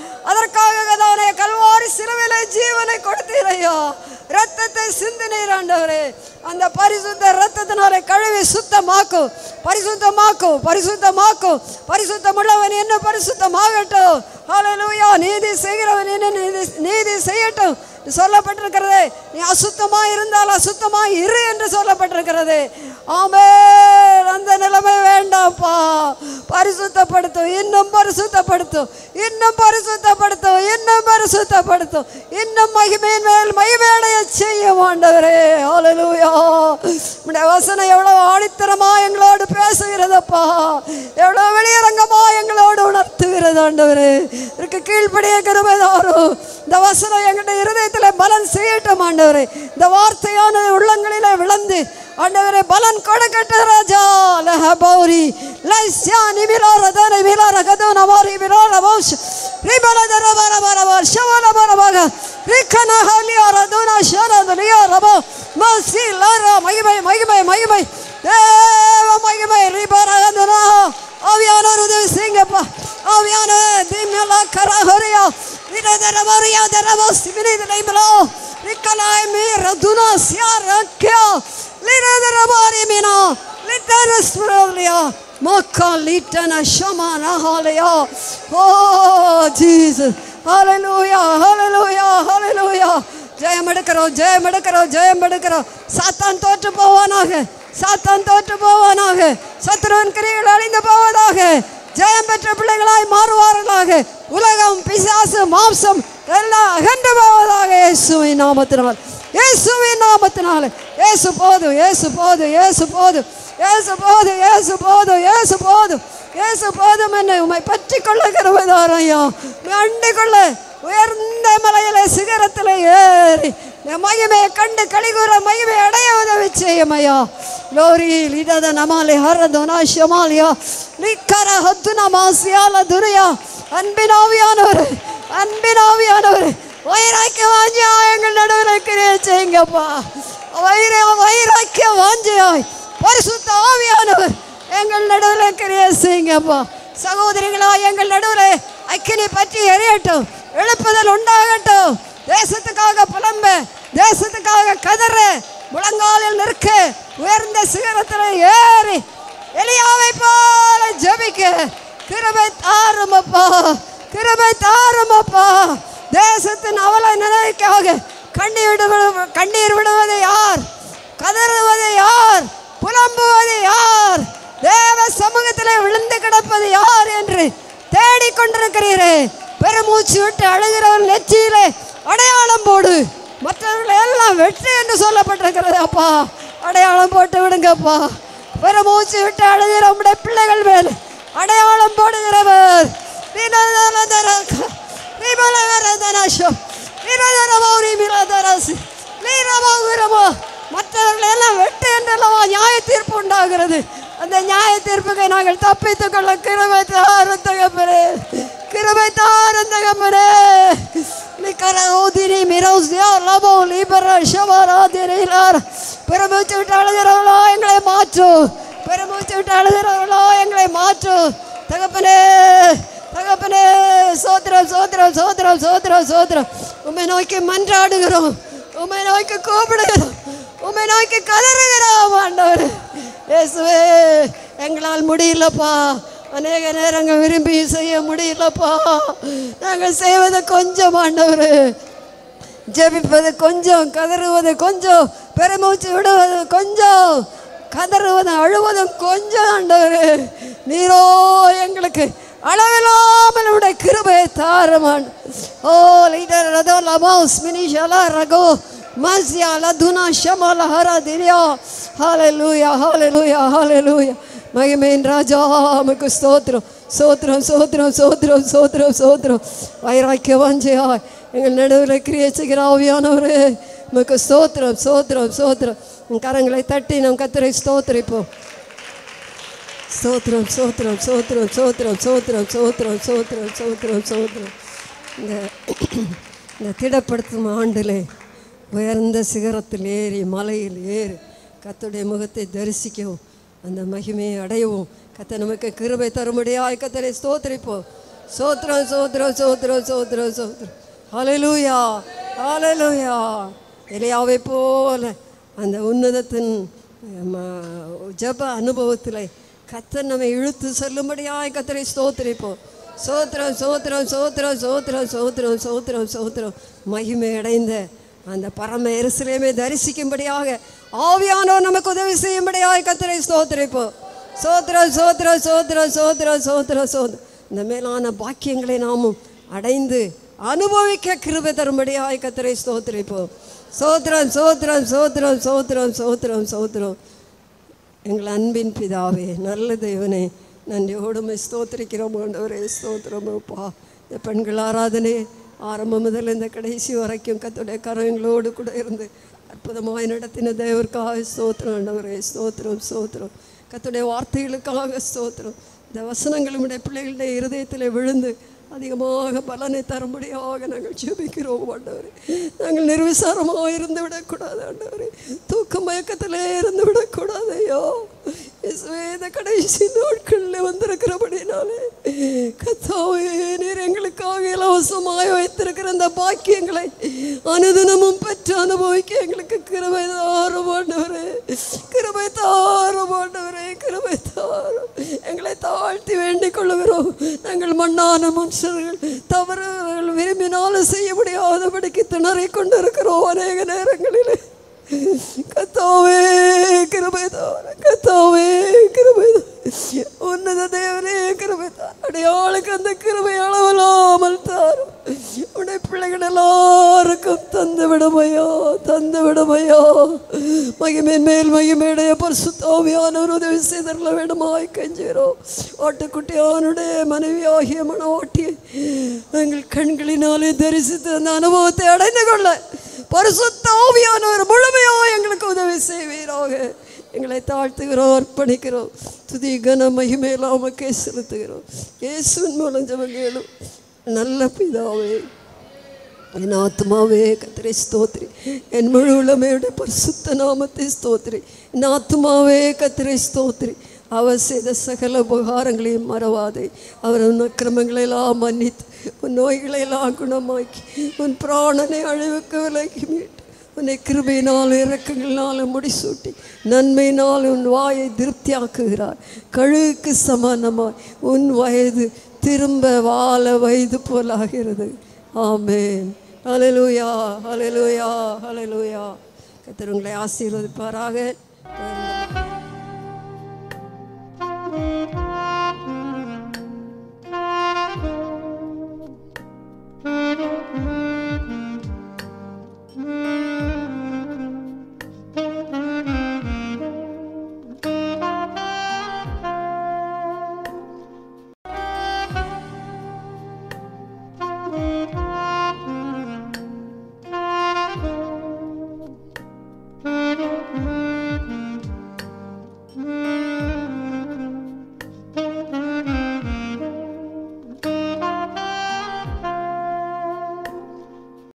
அதற்காக தானே கல்வாரி சிலுவிலை ஜீவனை கொடுத்தீரையா ரத்தத்தை சிந்தினீர் ஆண்டவரே அந்த பரிசுத்த ரத்தத்தினாலே கழுவி சுத்தமாக்கும் பரிசுத்தமாக்கும் பரிசுத்தமாக்கும் பரிசுத்தமுள்ளவன் என்ன பரிசுத்தமாகட்டும் ஹalleluya நீதி செய்கிறவன் என்ன நீதி நீதி செய்யட்டும் சொல்லப்பட்டிருக்கிறது நீ அசுத்தமா இருந்தால் அசுத்தமா இரு என்று சொல்லப்பட்டிருக்கிறது ஆமே அந்த நிலைமை வேண்டாம்ப்பா பரிசுத்தப்படுத்தும் இன்னும் பரிசுத்தப்படுத்தும் இன்னும் பரிசுத்தப்படுத்தும் இன்னும் பரிசுத்தப்படுத்தும் இன்னும் மகிமையின் மேல் மகிமையடைய செய்யும் ஆண்டவரே ஹalleluya உம்முடைய வசனம் எவ்வளவு ஆணித்தரமா எங்களோடு பேசுகிறதப்பா எவ்வளவு வெளியரங்கமா எங்களோடு உணர்த்துகிறது ஆண்டவரே இதுக்கு கீழ்ப்படிய கிருபைதாரும் இந்த வசனம் எங்களுடைய இருதயத்தில் பலன் செய்யட்டும் ஆண்டவரே இந்த வார்த்தையானது உள்ளங்களிலே விளந்து ஆண்டவரே பலன் கொடுக்கட்ட ராஜா லஹ பௌரி லைஸ்யா நிமிலா ரதன மிலா ரகதன மாரி மிலா ரவோஷ் ரிபல தர பர பர பர ஷவல பர பர ரிக்கன ஹலியா ரதுன ஷரது லியா ரபோ மசி லர மகிமை மகிமை மகிமை தேவ மகிமை ரிபர ரதுன ஆவியானவர் உதவி செய்யுங்கப்பா ஆவியான தின்னலா கரஹரியா விரத Liradarabaria darabos vinidalaimalo. Rikalai me raduna siarakya. Liradarabari mina. Litaraspralia. Maka litana shamana halaya. Oh Jesus. Hallelujah. Hallelujah. Hallelujah. ஜெயம் எடுக்கிறோம் ஜெயம் எடுக்கிறோம் ஜெயம் எடுக்கிறோம் சாத்தான் தோற்று போவானாக சாத்தான் தோற்று போவானாக சத்ருவன் கிரிகள் அழிந்து போவதாக ஜெயம் பெற்ற பிள்ளைகளாய் மாறுவார்களாக உலகம் பிசாசு மாம்சம் எல்லாம் அகன்று போவதாக இயேசுவின் நாமத்தினால் இயேசுவின் நாமத்தினால இயேசு போதும் இயேசு போதும் இயேசு போதும் இயேசு போதும் இயேசு போதும் இயேசு போதும் இயேசு போதும் என்னை உமை பற்றி கொள்ளுகிறவதார் ஐயா அண்டு கொள்ள உயர்ந்த மலையில சிகரத்தில் ஏறி என் மகிமையை கண்டு கலிகூற மகிமை அடைய உதவி செய்யும் ஐயா லோரியில் இடத நமாலி ஹரதுனா ஷமாலியா லிக்கர ஹத்துன மாசியால துரியா அன்பினாவியானவர் அன்பினாவியானவர் வைராக்கிய வாஞ்சியா எங்கள் நடுவில் கிரியை செய்யுங்கப்பா வைர வைராக்கிய வாஞ்சியாய் பரிசுத்த ஆவியானவர் எங்கள் நடுவில் கிரியை செய்யுங்கப்பா சகோதரிகளா எங்கள் நடுவில் அக்கினி பற்றி எரியட்டும் எழுப்புதல் உண்டாகட்டும் தேசத்துக்காக புலம்ப தேசத்துக்காக கதற முழங்காலில் நிற்க உயர்ந்த சிகரத்தில் ஏறி எலியாவை போல ஜெபிக்க கிருபை தாருமப்பா கிருபை தாருமப்பா தேசத்தின் அவல நிலைக்காக கண்ணீர் விடுவது கண்ணீர் விடுவது யார் கதறுவது யார் புலம்புவது யார் தேவ சமூகத்தில் விழுந்து கிடப்பது யார் என்று தேடிக்கொண்டிருக்கிறீரே பெருமூச்சு விட்டு அழுகிறவன் நெற்றியிலே அடையாளம் போடு மற்றவர்களை எல்லாம் வெற்றி என்று சொல்லப்பட்டிருக்கிறது அப்பா அடையாளம் போட்டு விடுங்கப்பா பெருமூச்சு விட்டு அழுகிற உம்முடைய பிள்ளைகள் மேல் அடையாளம் போடுகிறவர் வினோதனதரக- விமலவரதனஷம், வினோதனமௌரி மிலதரசு, நீரமௌரமோ. மற்றவர்களை எல்லாம் வெட்டு என்றல்லவா நியாய தீர்ப்பு உண்டாகிறது அந்த நியாய தீர்ப்புக்கு நாங்கள் தப்பித்துக் கொள்ள கிருபை தாரும் தகப்பனே கிருபை தாரும் தகப்பனே லிக்கரௌதினி மிரௌசியா லபோ லிபர ஷவராதிரிலார் பெருமூச்சு விட்டு அழுகிறவளோ எங்களை மாற்று பெருமூச்சு விட்டு அழுகிறவளோ எங்களை மாற்று தகப்பனே தகப்பனே சோத்திரம் சோத்திரம் சோத்திரம் சோத்திரம் சோத்திரம் உம்மை நோக்கி மன்றாடுகிறோம் உம்மை நோக்கி கூப்பிடுகிறோம் உம்மை நோக்கி கதறுகிறோம் ஆண்டவர் இயேசுவே எங்களால் முடியலப்பா அநேக நேரங்கள் விரும்பி செய்ய முடியலப்பா நாங்கள் செய்வது கொஞ்சம் ஆண்டவர் ஜெபிப்பது கொஞ்சம் கதறுவது கொஞ்சம் பெருமூச்சு விடுவது கொஞ்சம் கதறுவதும் அழுவதும் கொஞ்சம் ஆண்டவர் நீரோ எங்களுக்கு அளவில்லாமல் உடைய கிருபையை தாருமான் ஓ லீடர் ரதோ லமோஸ் மினிஷலா ரகோ மஸ்யா லதுனா ஷமல ஹர திரியா ஹalleluya ஹalleluya ஹalleluya மகிமையின் ராஜா உமக்கு ஸ்தோத்திரம் சோத்திரம் சோத்திரம் சோத்திரம் சோத்திரம் சோத்திரம் வைராக்கிய வாஞ்சையாய் எங்கள் நடுவில் கிரியை செய்கிற ஆவியானவரே உமக்கு ஸ்தோத்திரம் சோத்திரம் சோத்திரம் உன் கரங்களை தட்டி நம் கத்தரை ஸ்தோத்திரிப்போம் சோத்திரம் சோத்திரம் சோத்திரம் சோத்திரம் சோத்திரம் சோத்திரம் சோத்திரம் சோத்திரம் சோத்திரம் இந்த இந்த திடப்படுத்தும் ஆண்டிலே உயர்ந்த சிகரத்தில் ஏறி மலையில் ஏறி கத்துடைய முகத்தை தரிசிக்கவும் அந்த மகிமையை அடையவும் கத்த நமக்கு கிருபை தரும்படியாய் கத்தரை ஸ்தோத்திரிப்போம் சோத்திரம் சோத்திரம் சோத்திரம் சோத்திரம் சோத்திரம் ஹalleluya ஹalleluya எலியாவை போல அந்த உன்னதத்தின் ம- ஜெப அனுபவத்தில் கத்தர் நம்மை இழுத்து செல்லும்படியாய் கத்தரை ஸ்தோத்திரிப்போம் சோத்திரம் சோத்திரம் சோத்திரம் சோத்திரம் சோத்திரம் சோத்திரம் சோத்திரம் மகிமை அடைந்த அந்த பரம எருசலேமை தரிசிக்கும்படியாக ஆவியானோர் நமக்கு உதவி செய்யும்படியாய் கத்தரை ஸ்தோத்திரிப்போம் சோத்திரம் சோத்திரம் சோத்திரம் சோத்திரம் சோத்திரம் சோத்திரம் இந்த மேலான பாக்கியங்களை நாமும் அடைந்து அனுபவிக்க கிருபை தரும்படியாய் கத்தரை ஸ்தோத்திரிப்போம் சோத்திரம் சோத்திரம் சோத்திரம் சோத்திரம் சோத்திரம் சோத்திரம் எங்கள் அன்பின் பிதாவே நல்ல தேவனே நன்றியோடு உம்மை ஸ்தோத்திரிக்கிறோம் ஆண்டவரே ஸ்தோத்திரம் அப்பா இந்த பெண்கள் ஆராதனை ஆரம்பம் முதல் இந்த கடைசி வரைக்கும் கத்துடைய கரங்களோடு கூட இருந்து அற்புதமாய் நடத்தின தேவருக்காக ஸ்தோத்திரம் ஆண்டவரே ஸ்தோத்திரம் ஸ்தோத்திரம் கத்துடைய வார்த்தைகளுக்காக ஸ்தோத்திரம் இந்த வசனங்கள் உடைய பிள்ளைகளுடைய இருதயத்தில் விழுந்து அதிகமாக பலனை தரும்படியாக நாங்கள் ஜெபிக்கிறோம் ஆண்டவரே நாங்கள் நிர்விசாரமாக இருந்து விடக்கூடாது ஆண்டவரே தூக்க மயக்கத்திலே இருந்து விடக்கூடாது ஐயோ இயேசு இயேசுவே இந்த கடைசி நாட்களில் வந்திருக்கிறபடினாலே கத்தாவே நீர் எங்களுக்காக இலவசமாய் வைத்திருக்கிற இந்த பாக்கியங்களை அனுதினமும் பெற்று அனுபவிக்க எங்களுக்கு கிருபை தாரும் ஆண்டவரே கிருபை தாரும் ஆண்டவரே கிருபை தாரும் எங்களை தாழ்த்தி வேண்டிக் கொள்ளுகிறோம் நாங்கள் மண்ணான மனுஷர்கள் தவறுகள் விரும்பினாலும் செய்ய முடியாதபடிக்கு திணறிக் கொண்டிருக்கிறோம் அநேக நேரங்களிலே கத்தாவே கிருபைதார கத்தாவே கிருபைதார் உன்னத தேவனே கிருபைதார் அடையாளுக்கு அந்த கிருபை அளவலாமல் தாரும் உடைய பிள்ளைகள் எல்லாருக்கும் தந்து விடுமையா தந்து விடுமையா மகிமேன் மேல் மகிமேடைய பரிசுத்தாவியானவர் உதவி செய்தரல வேண்டுமாய் கெஞ்சுகிறோம் ஆட்டுக்குட்டியானுடைய மனைவியாகிய மனவாட்டியை எங்கள் கண்களினாலே தரிசித்து அந்த அனுபவத்தை அடைந்து கொள்ள பரிசுத்தாவியானவர் முழுமையா எங்களுக்கு உதவி செய்வீராக எங்களை தாழ்த்துகிறோம் அர்ப்பணிக்கிறோம் துதி கன மகிமையெல்லாம் உமக்கே செலுத்துகிறோம் இயேசுவின் மூலம் ஜபங்கேளும் நல்ல பிதாவே என் ஆத்மாவே கத்திரை ஸ்தோத்ரி என் முழு உளமையுடைய பரிசுத்த நாமத்தை ஸ்தோத்ரி என் ஆத்மாவே கத்திரை ஸ்தோத்ரி அவர் செய்த சகல உபகாரங்களையும் மறவாதே அவர் உன் அக்கிரமங்களை எல்லாம் மன்னித்து உன் நோய்களை எல்லாம் குணமாக்கி உன் பிராணனை அழிவுக்கு விலக்கி மீட்டு உன்னை கிருபையினால் இறக்கங்களினால் முடிசூட்டி நன்மையினால் உன் வாயை திருப்தியாக்குகிறார் கழுகுக்கு சமானமாய் உன் வயது திரும்ப வாழ வயது போலாகிறது ஆமென் ஹalleluya ஹalleluya ஹalleluya கர்த்தர் உங்களை ஆசீர்வதிப்பாராக